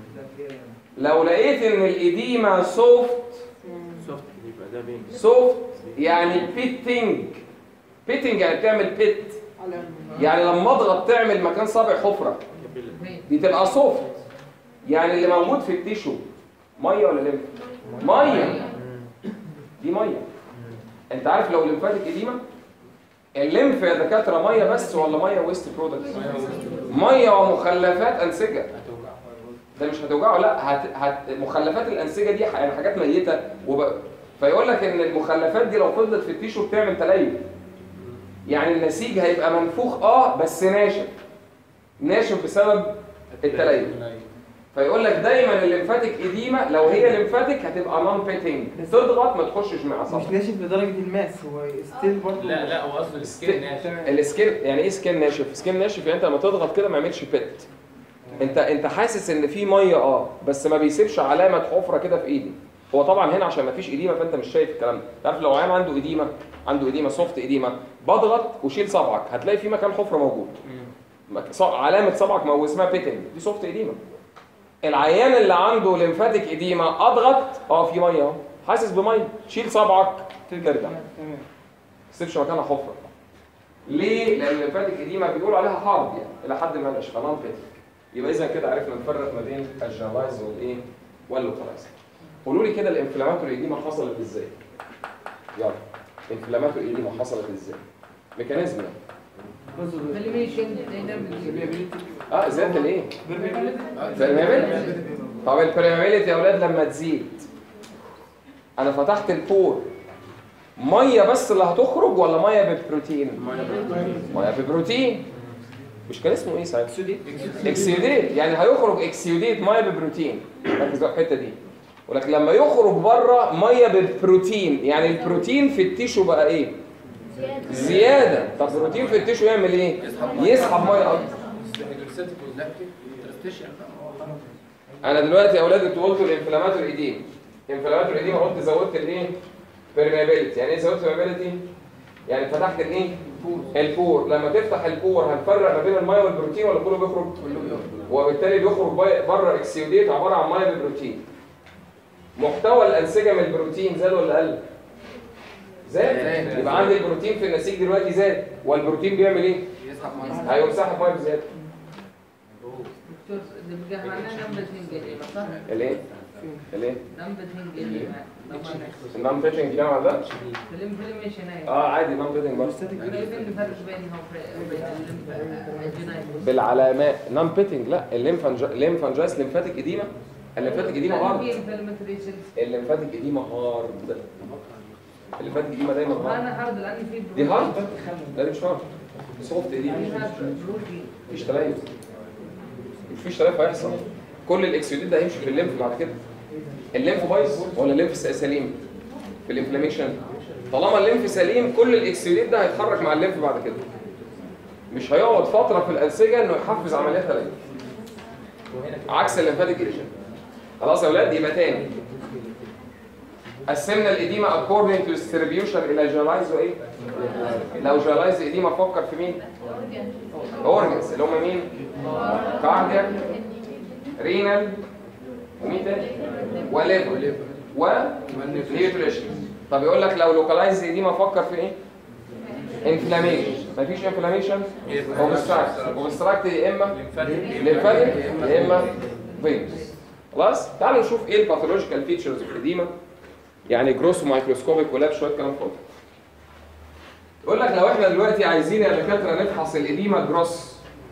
لو لقيت ان الإديمة سوفت سوفت يبقى ده بين سوفت يعني بيتنج بيتنج يعني بتعمل بيت يعني لما اضغط تعمل مكان صابع حفرة دي تبقى سوفت يعني اللي موجود في التيشو ميه ولا ليمف ميه دي ميه انت عارف لو ليمفاتيك اديمه الليمف يا دكاتره ميه بس ولا ميه ويست برودكتس ميه ومخلفات انسجه هتوجع ده مش هتوجعه لا هت... هت... مخلفات الانسجه دي يعني حاجات ميته وب... فيقول لك ان المخلفات دي لو فضلت في التيشو بتعمل تليف يعني النسيج هيبقى منفوخ اه بس ناشف ناشف بسبب التليف فيقول لك دايما الليمفاتيك اديمه لو هي ليمفاتيك هتبقى نون بيتنج تضغط ما تخشش مع مش صف ناشف لدرجة الماس هو ستيل برضه لا لا هو قصده السكين ناشف السكين يعني ايه سكين ناشف سكين ناشف يعني انت لما تضغط كده ما يعملش بيت انت انت حاسس ان في ميه اه بس ما بيسيبش علامه حفره كده في ايدي هو طبعا هنا عشان ما فيش اديمه فانت مش شايف الكلام ده تعرف لو عيان عنده اديمه عنده اديمه سوفت اديمه بضغط وشيل صبعك هتلاقي في مكان حفره موجود مك- ص- علامه صبعك مو اسمها بيتنج دي سوفت اديمه العيان اللي عنده ليمفاتيك اديمه اضغط اه في ميه اهو حاسس بميه شيل صبعك ترجع تمام ما تسيبش مكانها حفره ليه؟ لان الليمفاتيك اديمه بيقولوا عليها حرب يعني الى حد ما الاشخاص بيتك يبقى اذا كده عرفنا نفرق ما بين الجنرالايز والايه؟ واللوكالايز قولوا لي كده الانفلاماتوري اديمه حصلت ازاي؟ يلا الانفلاماتوري اديمه حصلت ازاي؟ ميكانيزم يعني. فاليميشن دايناميك اه زياده الايه؟ permeability. طب البريمابيلتي يا اولاد لما تزيد انا فتحت البور ميه بس اللي هتخرج ولا ميه ببروتين؟ ميه ببروتين مش كان اسمه ايه ساعتها؟ اكسيوديت يعني هيخرج اكسيوديت ميه ببروتين ركز بقى في الحته دي ولكن لما يخرج بره ميه ببروتين يعني البروتين في التيشو بقى ايه؟ زياده طب البروتين في التيشو يعمل ايه؟ يسحب ميه اكتر هيدروسيتيك ولاكتيك ترستيشن انا دلوقتي يا اولاد انتوا قلتوا الانفلاماتوري ايديم انفلاماتوري ايديم قلت زودت الايه بيرميابيلتي يعني ايه زودت بيرميابيلتي يعني فتحت الايه البور لما تفتح البور هنفرق ما بين الميه والبروتين ولا كله بيخرج كله بيخرج وبالتالي بيخرج بي- بره اكسيوديت عباره عن ميه ببروتين محتوى الانسجه من البروتين زاد ولا قل زاد زاد. يبقى عندي البروتين في النسيج دلوقتي زاد والبروتين بيعمل ايه يسحب ميه هيقوم ساحب ميه بزياده دكتور ده بقى معناه نمبر هنجلي صح؟ الايه الايه نمبر هنجلي النون فيتنج جامعه ده الانفلاميشن هاي اه عادي نون فيتنج برضه ايه الفرق بينها وبين الجناين بالعلامات نون بيتنج لا الليمفانجايس ليمفاتيك اديما الليمفاتيك اديما هارد الليمفاتيك اديما هارد الليمفاتيك اديما دايما هارد انا هارد لان في دي هارد لا دي مش هارد سوفت يعني اديما هارد بروتين مفيش تليف مفيش تليف هيحصل كل الاكسيوديت ده هيمشي في الليمف بعد كده الليمف بايظ ولا الليمف سليم في الانفلاميشن طالما الليمف سليم كل الاكسيوديت ده هيتحرك مع الليمف بعد كده مش هيقعد فتره في الانسجه انه يحفز عمليات تليف عكس الليمفاتيك ايجن خلاص يا اولاد يبقى تاني قسمنا الاديمه according to distribution الى جنرالايز وايه؟ لو جنرالايز اديمه فكر في مين؟ اورجنز اللي هم مين؟ كاردياك رينال ومين تاني؟ وليفر ونيوتريشن طب يقول لك لو لوكالايز اديمه فكر في ايه؟ انفلاميشن مفيش انفلاميشن اوبستراكت اوبستراكت يا اما ليمفاتيك يا اما فينوس خلاص تعالوا نشوف ايه الباثولوجيكال فيتشرز اوف الاديمه يعني جروس ومايكروسكوبيك ولاب شويه كلام فاضي يقول لك لو احنا دلوقتي عايزين يا دكاتره نفحص الاديمه جروس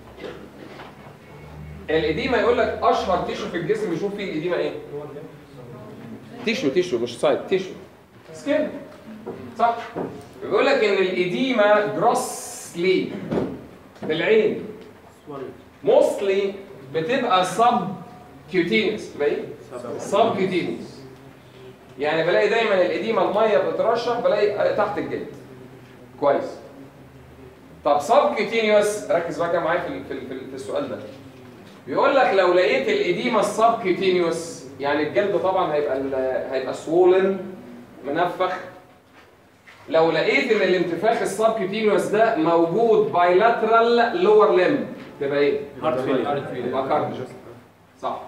الاديمه يقول لك اشهر تيشو في الجسم يشوف فيه الاديمه ايه تيشو تيشو مش سايد تيشو سكين صح بيقول لك ان الاديمه جروسلي بالعين موستلي بتبقى سب كيوتينس تبقى ايه سب كيوتينس يعني بلاقي دايما الاديمه الميه بترشح بلاقي تحت الجلد كويس طب سب كيوتينيوس ركز بقى كده معايا في ال- في ال- في ال- في السؤال ده بيقول لك لو لقيت الاديمه السب كيوتينيوس يعني الجلد طبعا هيبقى ال- هيبقى سوولن منفخ لو لقيت ان الانتفاخ السبكيوتينيوس ده موجود بايلاترال لور ليم تبقى ايه؟ هارت فيلير يبقى كارديو صح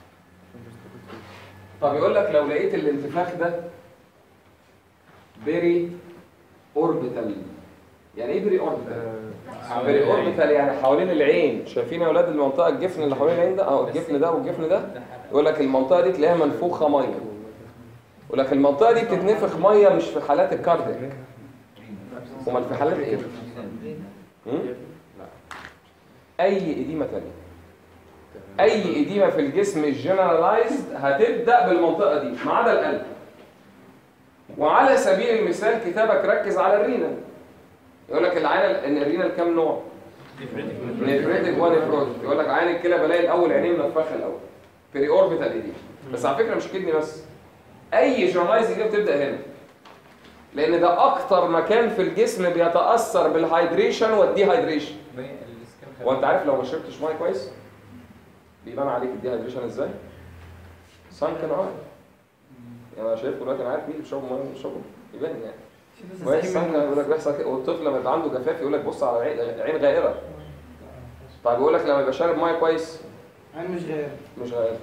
طب يقول لك لو لقيت الانتفاخ ده بيري اوربيتال يعني ايه بيري اوربيتال؟ بيري اوربيتال يعني حوالين العين شايفين يا اولاد المنطقه الجفن اللي حوالين العين ده اه الجفن ده والجفن ده يقول لك المنطقه دي تلاقيها منفوخه ميه يقول لك المنطقه دي بتتنفخ ميه مش في حالات الكاردياك امال في حالات ايه؟ هم؟ اي اديمه ثانيه اي اديمه في الجسم الجنرالايزد هتبدا بالمنطقه دي ما عدا القلب وعلى سبيل المثال كتابك ركز على الرينال يقول لك العين ان الرينال كام نوع نفريتك ونفروتك يقول لك عين الكلى بلاقي الاول عينيه منفخه الاول بري اوربيتال ايديما بس على فكره مش كدني بس اي جنرالايزد دي بتبدا هنا لان ده اكتر مكان في الجسم بيتاثر بالهايدريشن والديهايدريشن هو انت عارف لو ما شربتش ميه كويس بيبان عليك الديهايدريشن ازاي؟ سانكن اي يعني انا شايف دلوقتي انا عارف مين بيشرب ميه بيشربه يبان يعني كويس سانكن يقول لك بيحصل كده والطفل لما يبقى عنده جفاف يقول لك بص على عين عين غائره طيب يقول لك لما يبقى شارب ميه كويس انا مش غير مش غائره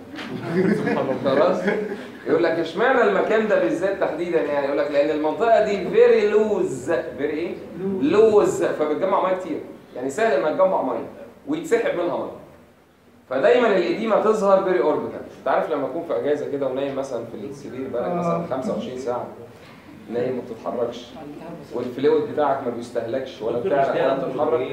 خلاص يقول لك اشمعنى المكان ده بالذات تحديدا يعني يقول لك لان المنطقه دي فيري لوز فيري ايه؟ لوز فبتجمع ميه كتير يعني سهل انها تجمع ميه ويتسحب منها ميه فدايما الاديمه تظهر بيري اوربيتال انت عارف لما اكون في اجازه كده ونايم مثلا في السرير بقالك مثلا 25 ساعه نايم ما بتتحركش والفلويد بتاعك ما بيستهلكش ولا بتعرق ولا بتتحرك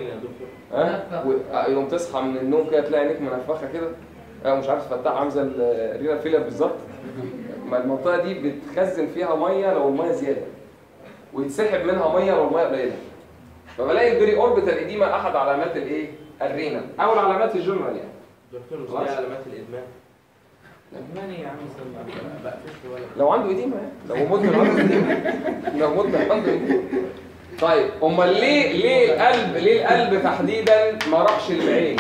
ها و- آه، يوم تصحى من النوم كده تلاقي عينيك منفخه كده اه مش عارف تفتح عامله زي الرينال فيلر بالظبط ما المنطقه دي بتخزن فيها ميه لو الميه زياده ويتسحب منها ميه لو الميه قليله فبلاقي البري اوربيتال ايديما احد علامات الايه الرينال او العلامات الجنرال يعني دكتور مش خلاص. دي علامات الادمان ماني يا عم صلى بقفش ولا لو عنده ايديما يعني لو مدمن عنده ايديما لو مدمن عنده ايديما طيب امال ليه ليه القلب ليه القلب تحديدا ما راحش للعين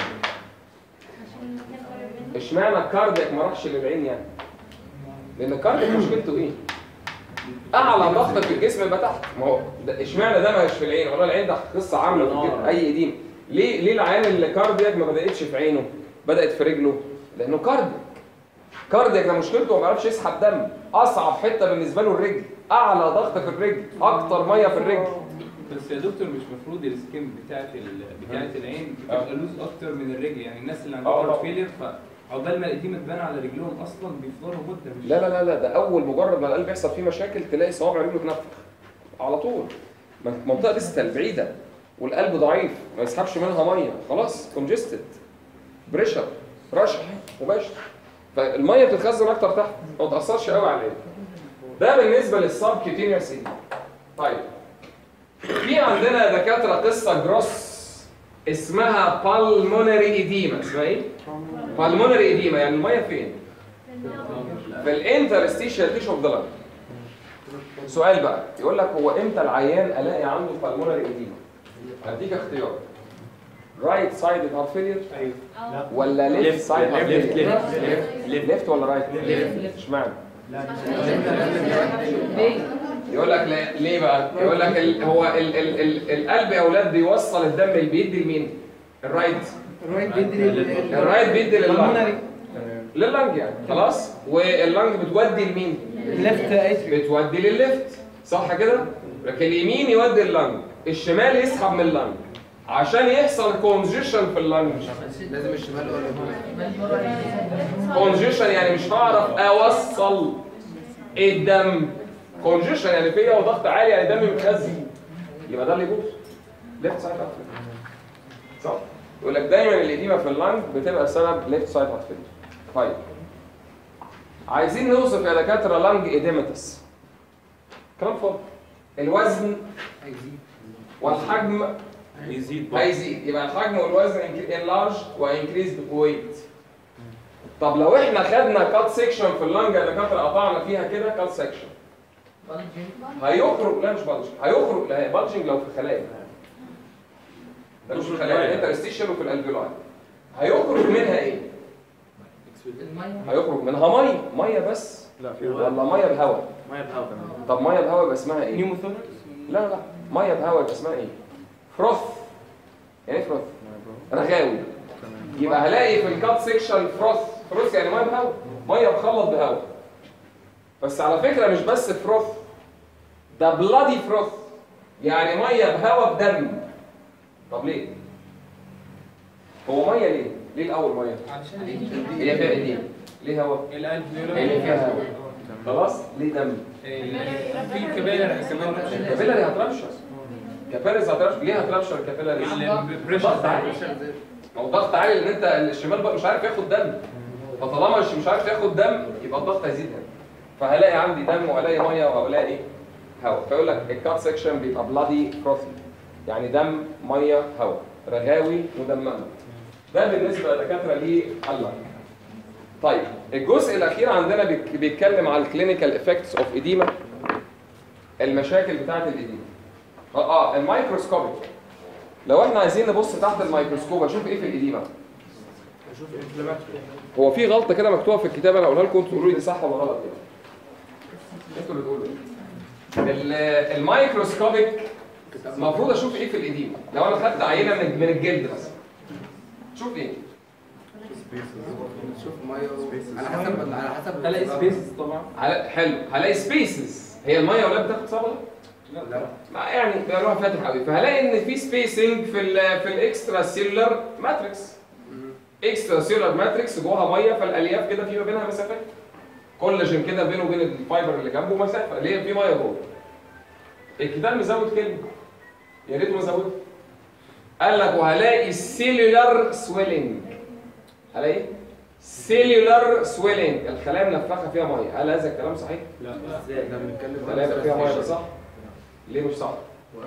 عشان المكان قريب منه اشمعنى الكاردياك ما راحش للعين يعني لان الكاردياك مشكلته ايه اعلى ضغط في الجسم يبقى تحت ما هو ده اشمعنى ده مش في العين والله العين ده قصه عامه في الجسم اي ايديم ليه ليه العيان اللي كاردياك ما بداتش في عينه بدات في رجله لانه كاردياك كاردياك ده مشكلته ما بيعرفش يسحب دم اصعب حته بالنسبه له الرجل اعلى ضغط في الرجل اكتر ميه في الرجل بس يا دكتور مش المفروض السكين بتاعت ال... بتاعت العين بتبقى لوز اكتر من الرجل يعني الناس اللي عندهم آه، هارت طبعا. فيلير فعقبال ما القديمه تبان على رجلهم اصلا بيفضلوا مده مش لا لا لا لا ده اول مجرد ما القلب يحصل فيه مشاكل تلاقي صوابع رجله تنفخ على طول ما- منطقه ديستال بعيده والقلب ضعيف ما يسحبش منها ميه خلاص كونجستد بريشر رشح مباشر فالميه بتتخزن اكتر تحت ما بتاثرش قوي على العين ده بالنسبه للسب كيوتينيوس ايديما طيب في عندنا دكاتره قصه جروس اسمها بالمونري ايديما اسمها ايه؟ بالمونري ايديما يعني الميه فين؟ في الانترستيشال تيشو اوف ذا لانج سؤال بقى يقول لك هو امتى العيان الاقي عنده بالمونري ايديما هديك اختيار رايت سايد هارت فيلير ايوه اه ولا ليفت سايد هارت left, فيلير left, ليفت ولا رايت Left. اشمعنى ليه؟ يقول لك لا- ليه بقى يقول لك ال هو ال ال ال القلب يا اولاد بيوصل الدم اللي بيدي لمين الرايت الرايت بيدي لل- الرايت بيدي لللنج pulmonary. لللنج يعني خلاص واللنج بتودي لمين left atrium. بتودي للليفت صح كده لكن اليمين يودي اللنج الشمال يسحب من اللنج عشان يحصل كونجيشن في اللنج لازم الشمال ولا اليمين كونجيشن يعني مش هعرف اوصل الدم كونجيشن يعني فيا وضغط عالي يعني دمي متخزن يبقى ده اللي يبوظ ليفت سايد هارت صح يقول لك دايما الاديمه في اللنج بتبقى سبب ليفت سايد هارت طيب عايزين نوصف يا دكاتره لانج ايديمتس كلام فاضي الوزن والحجم يزيد هيزيد يبقى الحجم والوزن انلارج وانكريز ويت طب لو احنا خدنا كات سيكشن في اللنج يا دكاتره قطعنا فيها كده كات سيكشن هيخرج لا مش بلجنج هيخرج لا بلجنج لو في خلايا ده مش في خلايا انترستيشن وفي الالفيولاي هيخرج منها ايه؟ المية هيخرج منها ميه ميه بس لا في ولا ميه بهواء ميه بهواء كمان طب ميه بهواء يبقى اسمها ايه نيوموثوركس لا لا ميه بهواء يبقى اسمها ايه فروث يعني ايه فروث رغاوي يبقى هلاقي في الكات سيكشن فروث فروث يعني ميه بهواء ميه مخلط بهواء بس على فكره مش بس فروث ده بلادي فروث يعني ميه بهواء بدم طب ليه هو ميه ليه ليه الاول ميه علشان هي فيها ايه ليه هواء القلب هي فيها هواء خلاص ليه دم في كبائر كمان كابيلاري هترشر كابيلاريز هترشر ليه هترشر كابيلاري ضغط عالي ما هو ضغط عالي لان انت الشمال بقى مش عارف ياخد دم فطالما مش مش عارف ياخد دم يبقى الضغط هيزيد هنا فهلاقي عندي دم وهلاقي ميه وهلاقي هواء فيقول لك الكات سيكشن بيبقى بلادي فروثي يعني دم ميه هواء رغاوي مدممه ده بالنسبه لدكاتره ليه الله طيب الجزء الاخير عندنا بيك- بيتكلم على الكلينيكال افكتس اوف اديما المشاكل بتاعه الاديما اه الميكروسكوبيك لو احنا عايزين نبص تحت الميكروسكوب اشوف ايه في الاديمه اشوف انفلاماتوري هو في غلطه كده مكتوبه في الكتاب انا هقولها لكم انتوا تقولوا لي دي صح ولا غلط كده انتوا اللي تقولوا ال- الميكروسكوبيك المفروض اشوف ايه في الاديمه لو انا خدت عينه من من الجلد مثلا شوف ايه شوف ميه على حسب على حسب هلاقي سبيس طبعا على حلو هلاقي سبيسز هي الميه ولا بتاخد صبغه لا ما يعني بيعملوها فاتح قوي فهلاقي ان في سبيسنج في ال في الاكسترا سيلولار ماتريكس اكسترا سيلولار ماتريكس جواها ميه فالالياف كده في ما بينها مسافات كولاجين كده بينه وبين الفايبر اللي جنبه مسافه ليه في ميه جوه الكتاب مزود كلمه يا ريت مزود قال لك وهلاقي سيلولار سويلنج هلاقي سيلولار سويلنج الخلايا منفخه فيها ميه هل هذا الكلام صحيح؟ لا ازاي ده بنتكلم الخلايا يبقى فيها ميه ده صح؟ ليه مش صح؟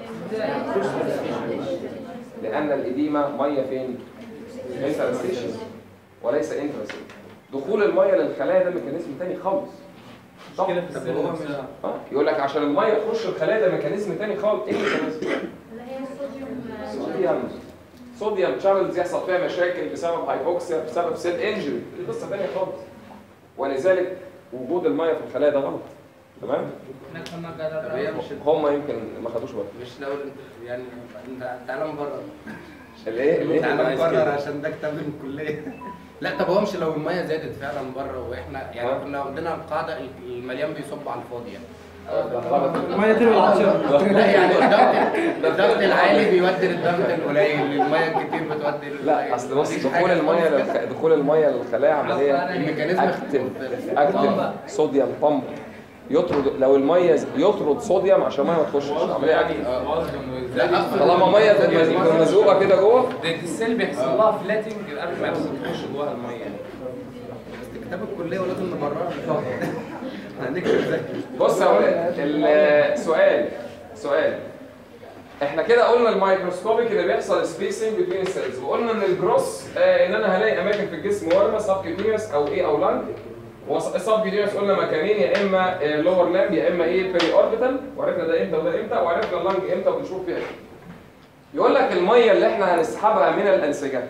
لأن الإديمة مية فين؟ انترستيشن وليس انترستيشن دخول المية للخلايا ده ميكانيزم تاني خالص صح؟ مشكله في السيل نفسها آه، يقول لك عشان المية تخش الخلايا ده ميكانيزم تاني خالص ايه الميكانيزم؟ اللي هي الصوديوم صوديوم صوديوم شانلز يحصل فيها مشاكل بسبب هايبوكسيا بسبب سيل انجري دي قصة تانية خالص ولذلك وجود المية في الخلايا ده غلط تمام؟ احنا كنا طب هي جربنا مش هم يمكن ما خدوش بالهم مش لو يعني انت تعالى من بره الايه؟ الايه؟ تعالى من بره عشان ده كتاب من الكليه لا طب هو مش لو الميه زادت فعلا بره واحنا يعني آه. كنا عندنا القاعده المليان بيصب على الفاضي يعني ده غلط. الميه تروي العطشان لا يعني الضغط الضغط العالي بيودي للضغط القليل الميه الكتير بتودي لل- لا اصل بص مفيش دخول حاجة الميه خالص كده. للخ... دخول الميه للخلايا عمليه الميكانيزم اكتف مختلف. اكتف صوديوم بامب يطرد لو الميه يطرد صوديوم عشان الميه ما تخشش عمليه اكتف لا أقصد طالما ميه تبقى مزقوقه كده جوه ده السيل بيحصل لها فلاتنج قبل ما تخش جواها الميه بس كتاب الكليه ولازم نبررها هنكتب ازاي بص يا ولاد السؤال سؤال احنا كده قلنا الميكروسكوبيك اللي بيحصل سبيسنج بين السيلز وقلنا ان الجروس آه ان انا هلاقي اماكن في الجسم ورمه سبكيوتينيوس او ايه او لانج والسبكيوتينيوس قلنا مكانين يا اما لور لامب يا اما ايه بيري اوربيتال وعرفنا ده امتى وده امتى وعرفنا اللانج امتى وبنشوف فيها ايه يقول لك الميه اللي احنا هنسحبها من الانسجه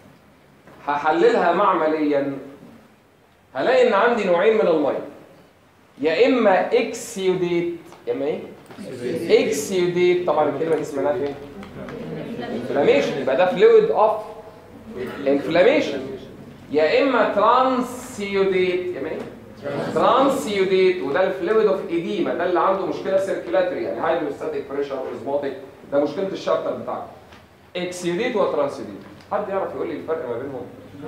هحللها معمليا هلاقي ان عندي نوعين من الميه يا اما اكسيوديت يا اما ايه اكسيوديت طبعا الكلمه دي سمعناها فين انفلاميشن يبقى ده فلويد اوف انفلاميشن يا اما ترانسيوديت يا اما ايه ترانسيوديت وده الفلويد اوف ايديما ده اللي عنده مشكله سيركيلاتري يعني هايدروستاتيك بريشر اوزموتيك ده مشكله الشابتر بتاعه اكسيوديت وترانسيوديت حد يعرف يقول لي الفرق ما بينهم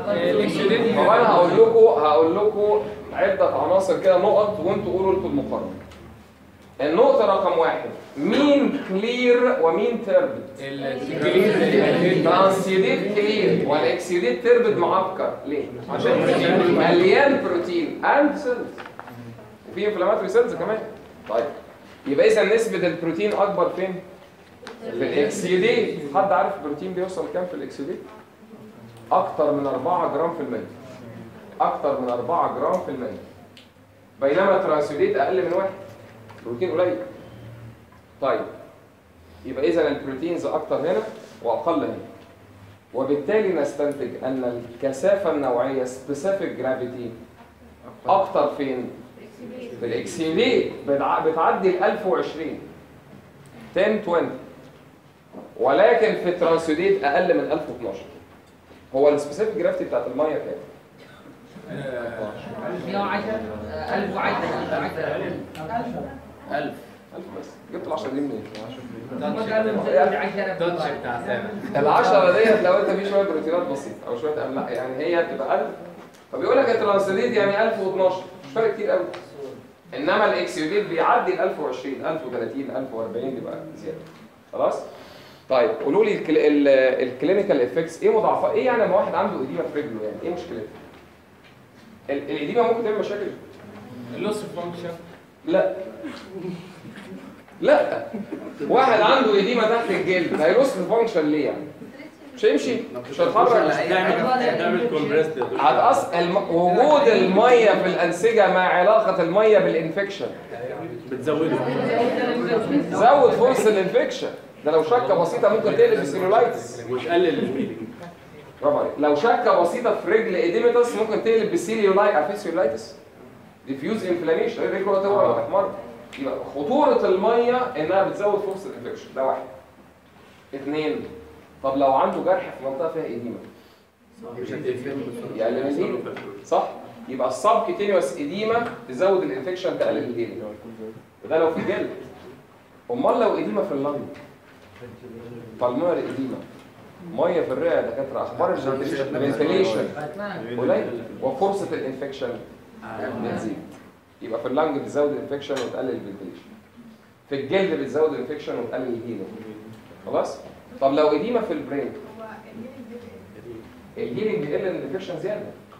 طب انا هقول لكم هقول لكم عده عناصر كده نقط وانتوا قولوا انتوا المقارنه النقطه رقم واحد مين كلير ومين تربد ترانسيوديت كلير والاكسيوديت تربد معكر ليه عشان مليان بروتين اند سيلز وفي انفلاماتوري سيلز كمان طيب يبقى اذا نسبه البروتين اكبر فين في الاكسيوديت حد عارف البروتين بيوصل كام في الاكسيوديت اكتر من 4 جرام في المية اكتر من 4 جرام في المية بينما الترانسيوديت اقل من واحد بروتين قليل طيب يبقى اذا البروتينز اكتر هنا واقل هنا وبالتالي نستنتج ان الكثافه النوعيه specific gravity اكتر فين في الاكسيليت بتع- بتعدي ال 1020 10 20 ولكن في الترانسيوديت اقل من 1012 هو السبيسيفيك جرافيتي بتاعت الميه كام 110 1010 1010 1000 1000 بس جبت ال 10 دي منين هم قالوا نزود 10 التاتش بتاع سامح ال 10 ديت لو انت في شويه بروتينات بسيطه او شويه املاح يعني هي بتبقى 1000 فبيقول لك الترانسيوديت يعني 1012 مش فرق كتير قوي انما الاكسيوديت بيعدي ال 1020 1030 1040 بيبقى زياده خلاص طيب قولوا لي الكل- ال- الكلينيكال افكتس ايه مضاعفات ايه يعني لما واحد عنده اديمه في رجله يعني ايه مشكلتها ال- الاديمه ممكن تعمل مشاكل اللوس فانكشن لا لا واحد عنده اديمه تحت الجلد هيلوس فانكشن ليه يعني مش هيمشي مش هيتحرك تعمل كومبريس هتقص الم... وجود الميه في الانسجه مع علاقه الميه بالانفكشن بتزوده زود فرصه الانفكشن ده لو شكه بسيطه ممكن تقلب بسيلولايتس وتقلل البليدنج برافو عليك لو شكه بسيطه في رجل ايديمتس ممكن تقلب بسيليولايتس عارفين سيلولايتس ديفيوز انفلاميشن الرجل تورم احمر يبقى خطوره الميه انها بتزود فرصه الانفكشن ده واحد اثنين طب لو عنده جرح في منطقه فيها ايديما مش هتقفل يعني الهيلينج صح يبقى السب كيتينيوس ايديما تزود الانفكشن تقلل الهيلينج ده لو في جلد امال لو ايديما في اللنج بالمر ايديما ميه في الرئه يا دكاتره اخبار الفنتليشن قليل وفرصه الانفكشن بتزيد يبقى في اللنج بتزود الانفكشن وتقلل الفنتليشن في الجلد بتزود الانفكشن وتقلل الهيلينج خلاص طب لو ايديما في البرين الهيلينج بيقل الانفكشن زياده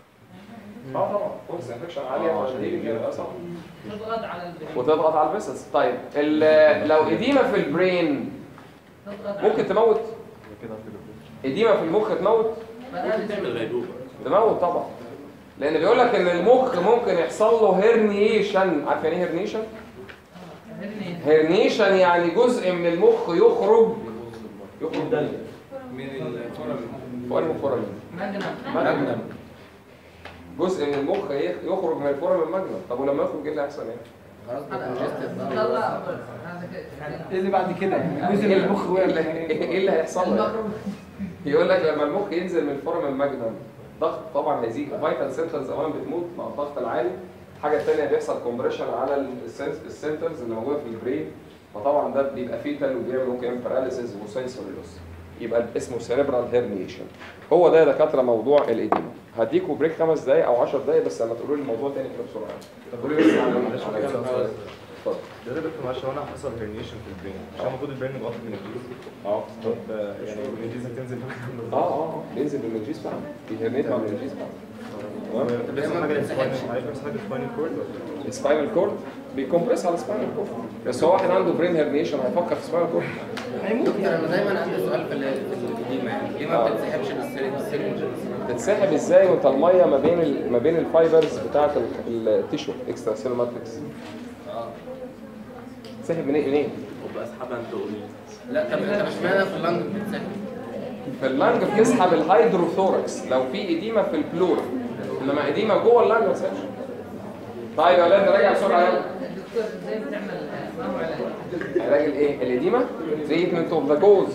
اه طبعا فرصه انفكشن عاليه فالهيلينج يبقى صعب تضغط على البرين وتضغط على الفيسلز طيب ال- لو اديمه في البرين تضغط على- ممكن تموت اديمه في المخ تموت فده تعمل غيبوبه تموت طبعا لان بيقول لك ان المخ ممكن يحصل له هيرنيشن عارف يعني ايه هيرنيشن هرني. هيرنيشن يعني جزء من المخ يخرج يخرج دم من الفورم فورم فورم مجنم ماجنم جزء من المخ يخ- يخرج من الفورم الماجنم طب ولما يخرج ايه اللي هيحصل يعني خلاص congested بقى. طلع هذا كده ايه اللي بعد كده يعني جزء من ايه المخ اللي- وقع ايه اللي هيحصل له يعني؟ المخروج يقول لك لما المخ ينزل من الفورم الماجنم ضغط طبعا هيزيد فيتال سنترز اولا بتموت مع الضغط العالي حاجه ثانيه بيحصل كومبريشن على السنترز اللي موجوده في البرين فطبعا ده بيبقى فيتال وبيعمل ممكن يعمل باراليسيس وسنسوري لوس يبقى اسمه سيريبرال هيرنيشن هو ده يا دكاتره موضوع الاديما هديكوا بريك خمس دقايق او 10 دقايق بس لما تقولوا لي الموضوع تاني كده بسرعه قولوا لي بس على معلش على- كده سؤال. اتفضل ده ده دكتور معلش هو انا حصل هرنيشن في البرين عشان المفروض البرين مغطي من الجلد اه طب آه، يعني الجلد هتنزل اه اه بينزل بالمنجيز فعلا بيهرنيت مع المنجيز فعلا تمام بس حاجه سباينال معلش بس حاجه سباينال كورد ولا السباينال كورد بيكمبرس على السباينال كورد بس هو واحد عنده برين هيرنيشن هيفكر في السباينال كورد دكتور انا دايما عندي سؤال في ال- في القديمه يعني ليه ما بتتسحبش بالسيرنج تتسحب ازاي وانت الميه ما بين ال... ما بين الفايبرز بتاعه ال- التيشو اكسترا سيل ماتريكس اه تسحب منين منين وبقى اسحبها انت قولي لا طب طب اشمعنى في اللنج بتتسحب؟ في اللنج بتسحب الهيدروثوركس لو في اديمه في البلورا انما اديمه جوه اللنج ما تسحبش طيب يا اولاد نراجع بسرعه يلا الدكتور ازاي بتعمل ما هو علاج؟ علاج الايه الاديمه تريتمنت اوف ذا كوز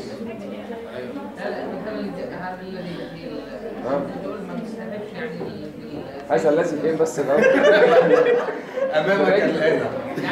لا لا مثلا الج- هذا الذي في ال- آه. دول ما بيستهدفش يعني ال- في ال- عايز الذي فين بس الاول امامك الان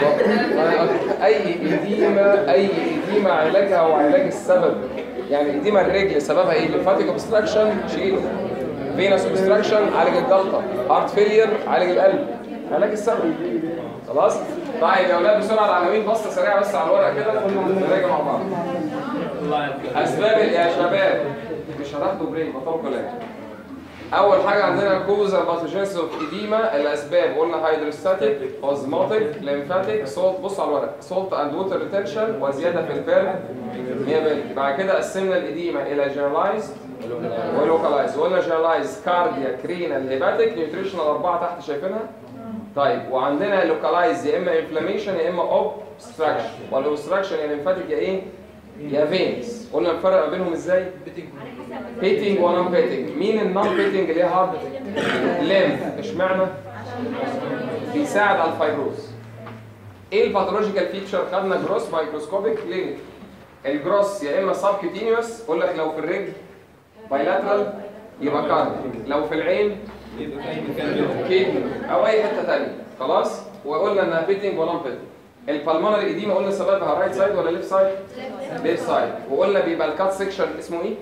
اي اديمه اي اديمه علاجها وعلاج السبب يعني اديمه الرجل سببها ايه ليمفاتيك اوبستراكشن شيله فينس اوبستراكشن عالج الجلطه هارت فيلير عالج القلب علاج السبب خلاص طيب يا اولاد بسرعه العناوين بصه سريعه بس على الورقه كده نراجع مع بعض اسباب يا شباب مش هتاخدوا بريك بطلوا كلام اول حاجه عندنا كوزا باثوجينس اوف ايديما الاسباب قلنا هيدروستاتيك اوزموتيك ليمفاتيك صوت بص على الورق صوت اند ووتر ريتنشن وزياده في البيرن 100 بعد كده قسمنا الايديما الى جنرالايزد ولوكالايز قلنا جنرالايز كاردياك رينال هيباتيك نيوتريشنال اربعه تحت شايفينها طيب وعندنا لوكالايز يا اما انفلاميشن يا اما اوبستراكشن والاوبستراكشن يا ليمفاتيك يا ايه يا فينز قلنا الفرق ما بينهم ازاي بيتنج ونون بيتنج مين النون بيتنج اللي هي هارد ليمف اشمعنى بيساعد على الفايبروز ايه الباثولوجيكال فيتشر خدنا جروس مايكروسكوبيك كلينيك الجروس يا اما سب كيتينيوس يقول لك لو في الرجل بايلاترال يبقى كارد لو في العين يبقى في اي مكان بينهم. كيدني او اي حته ثانيه خلاص وقلنا انها بيتنج ونون بيتنج البالمونري ايديما قلنا سببها رايت سايد ولا ليفت سايد ليفت سايد وقلنا بيبقى الكات سيكشن اسمه ايه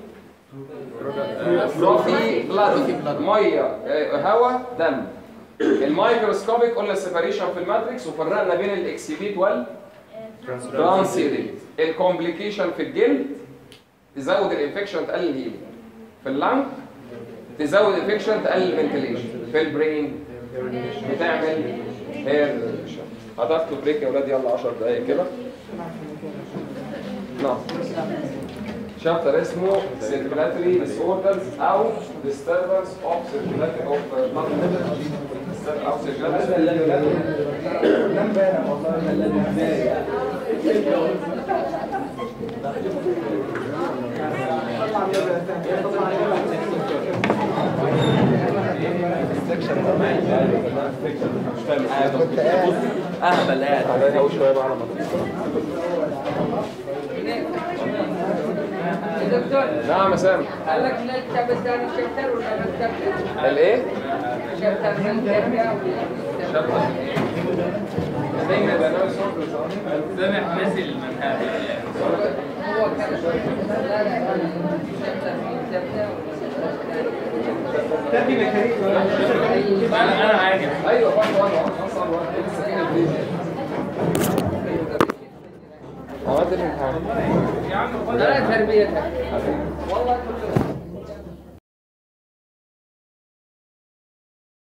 بروفي بلاد ميه آه، هواء دم الميكروسكوبيك قلنا السيباريشن في الماتريكس وفرقنا بين الاكسيبيت وال ترانسيديت الكومبليكيشن في الجلد تزود الانفكشن تقلل الهيلينج في اللنج تزود الانفكشن تقلل الفنتليشن في البرين بتعمل هير هتاخدوا بريك يا ولاد يلا 10 دقايق كده نعم شابتر اسمه circulatory disorders او disturbance of circulatory of blood او circulatory اهبل قاعد عليها اول شويه بقى على ما يا دكتور نعم يا سامي قال لك نكتب الثاني شابتر ولا نكتب الايه؟ شابتر من ترجع شابتر دايما يبقى ناوي صوت سامح ناسي المنهج هو كان لا لا شابتر من ترجع انا انا عارف ايوه برضه انا اصلا لسه كده الفيديو عملت الامتحان يا عم خد لا تربيتك والله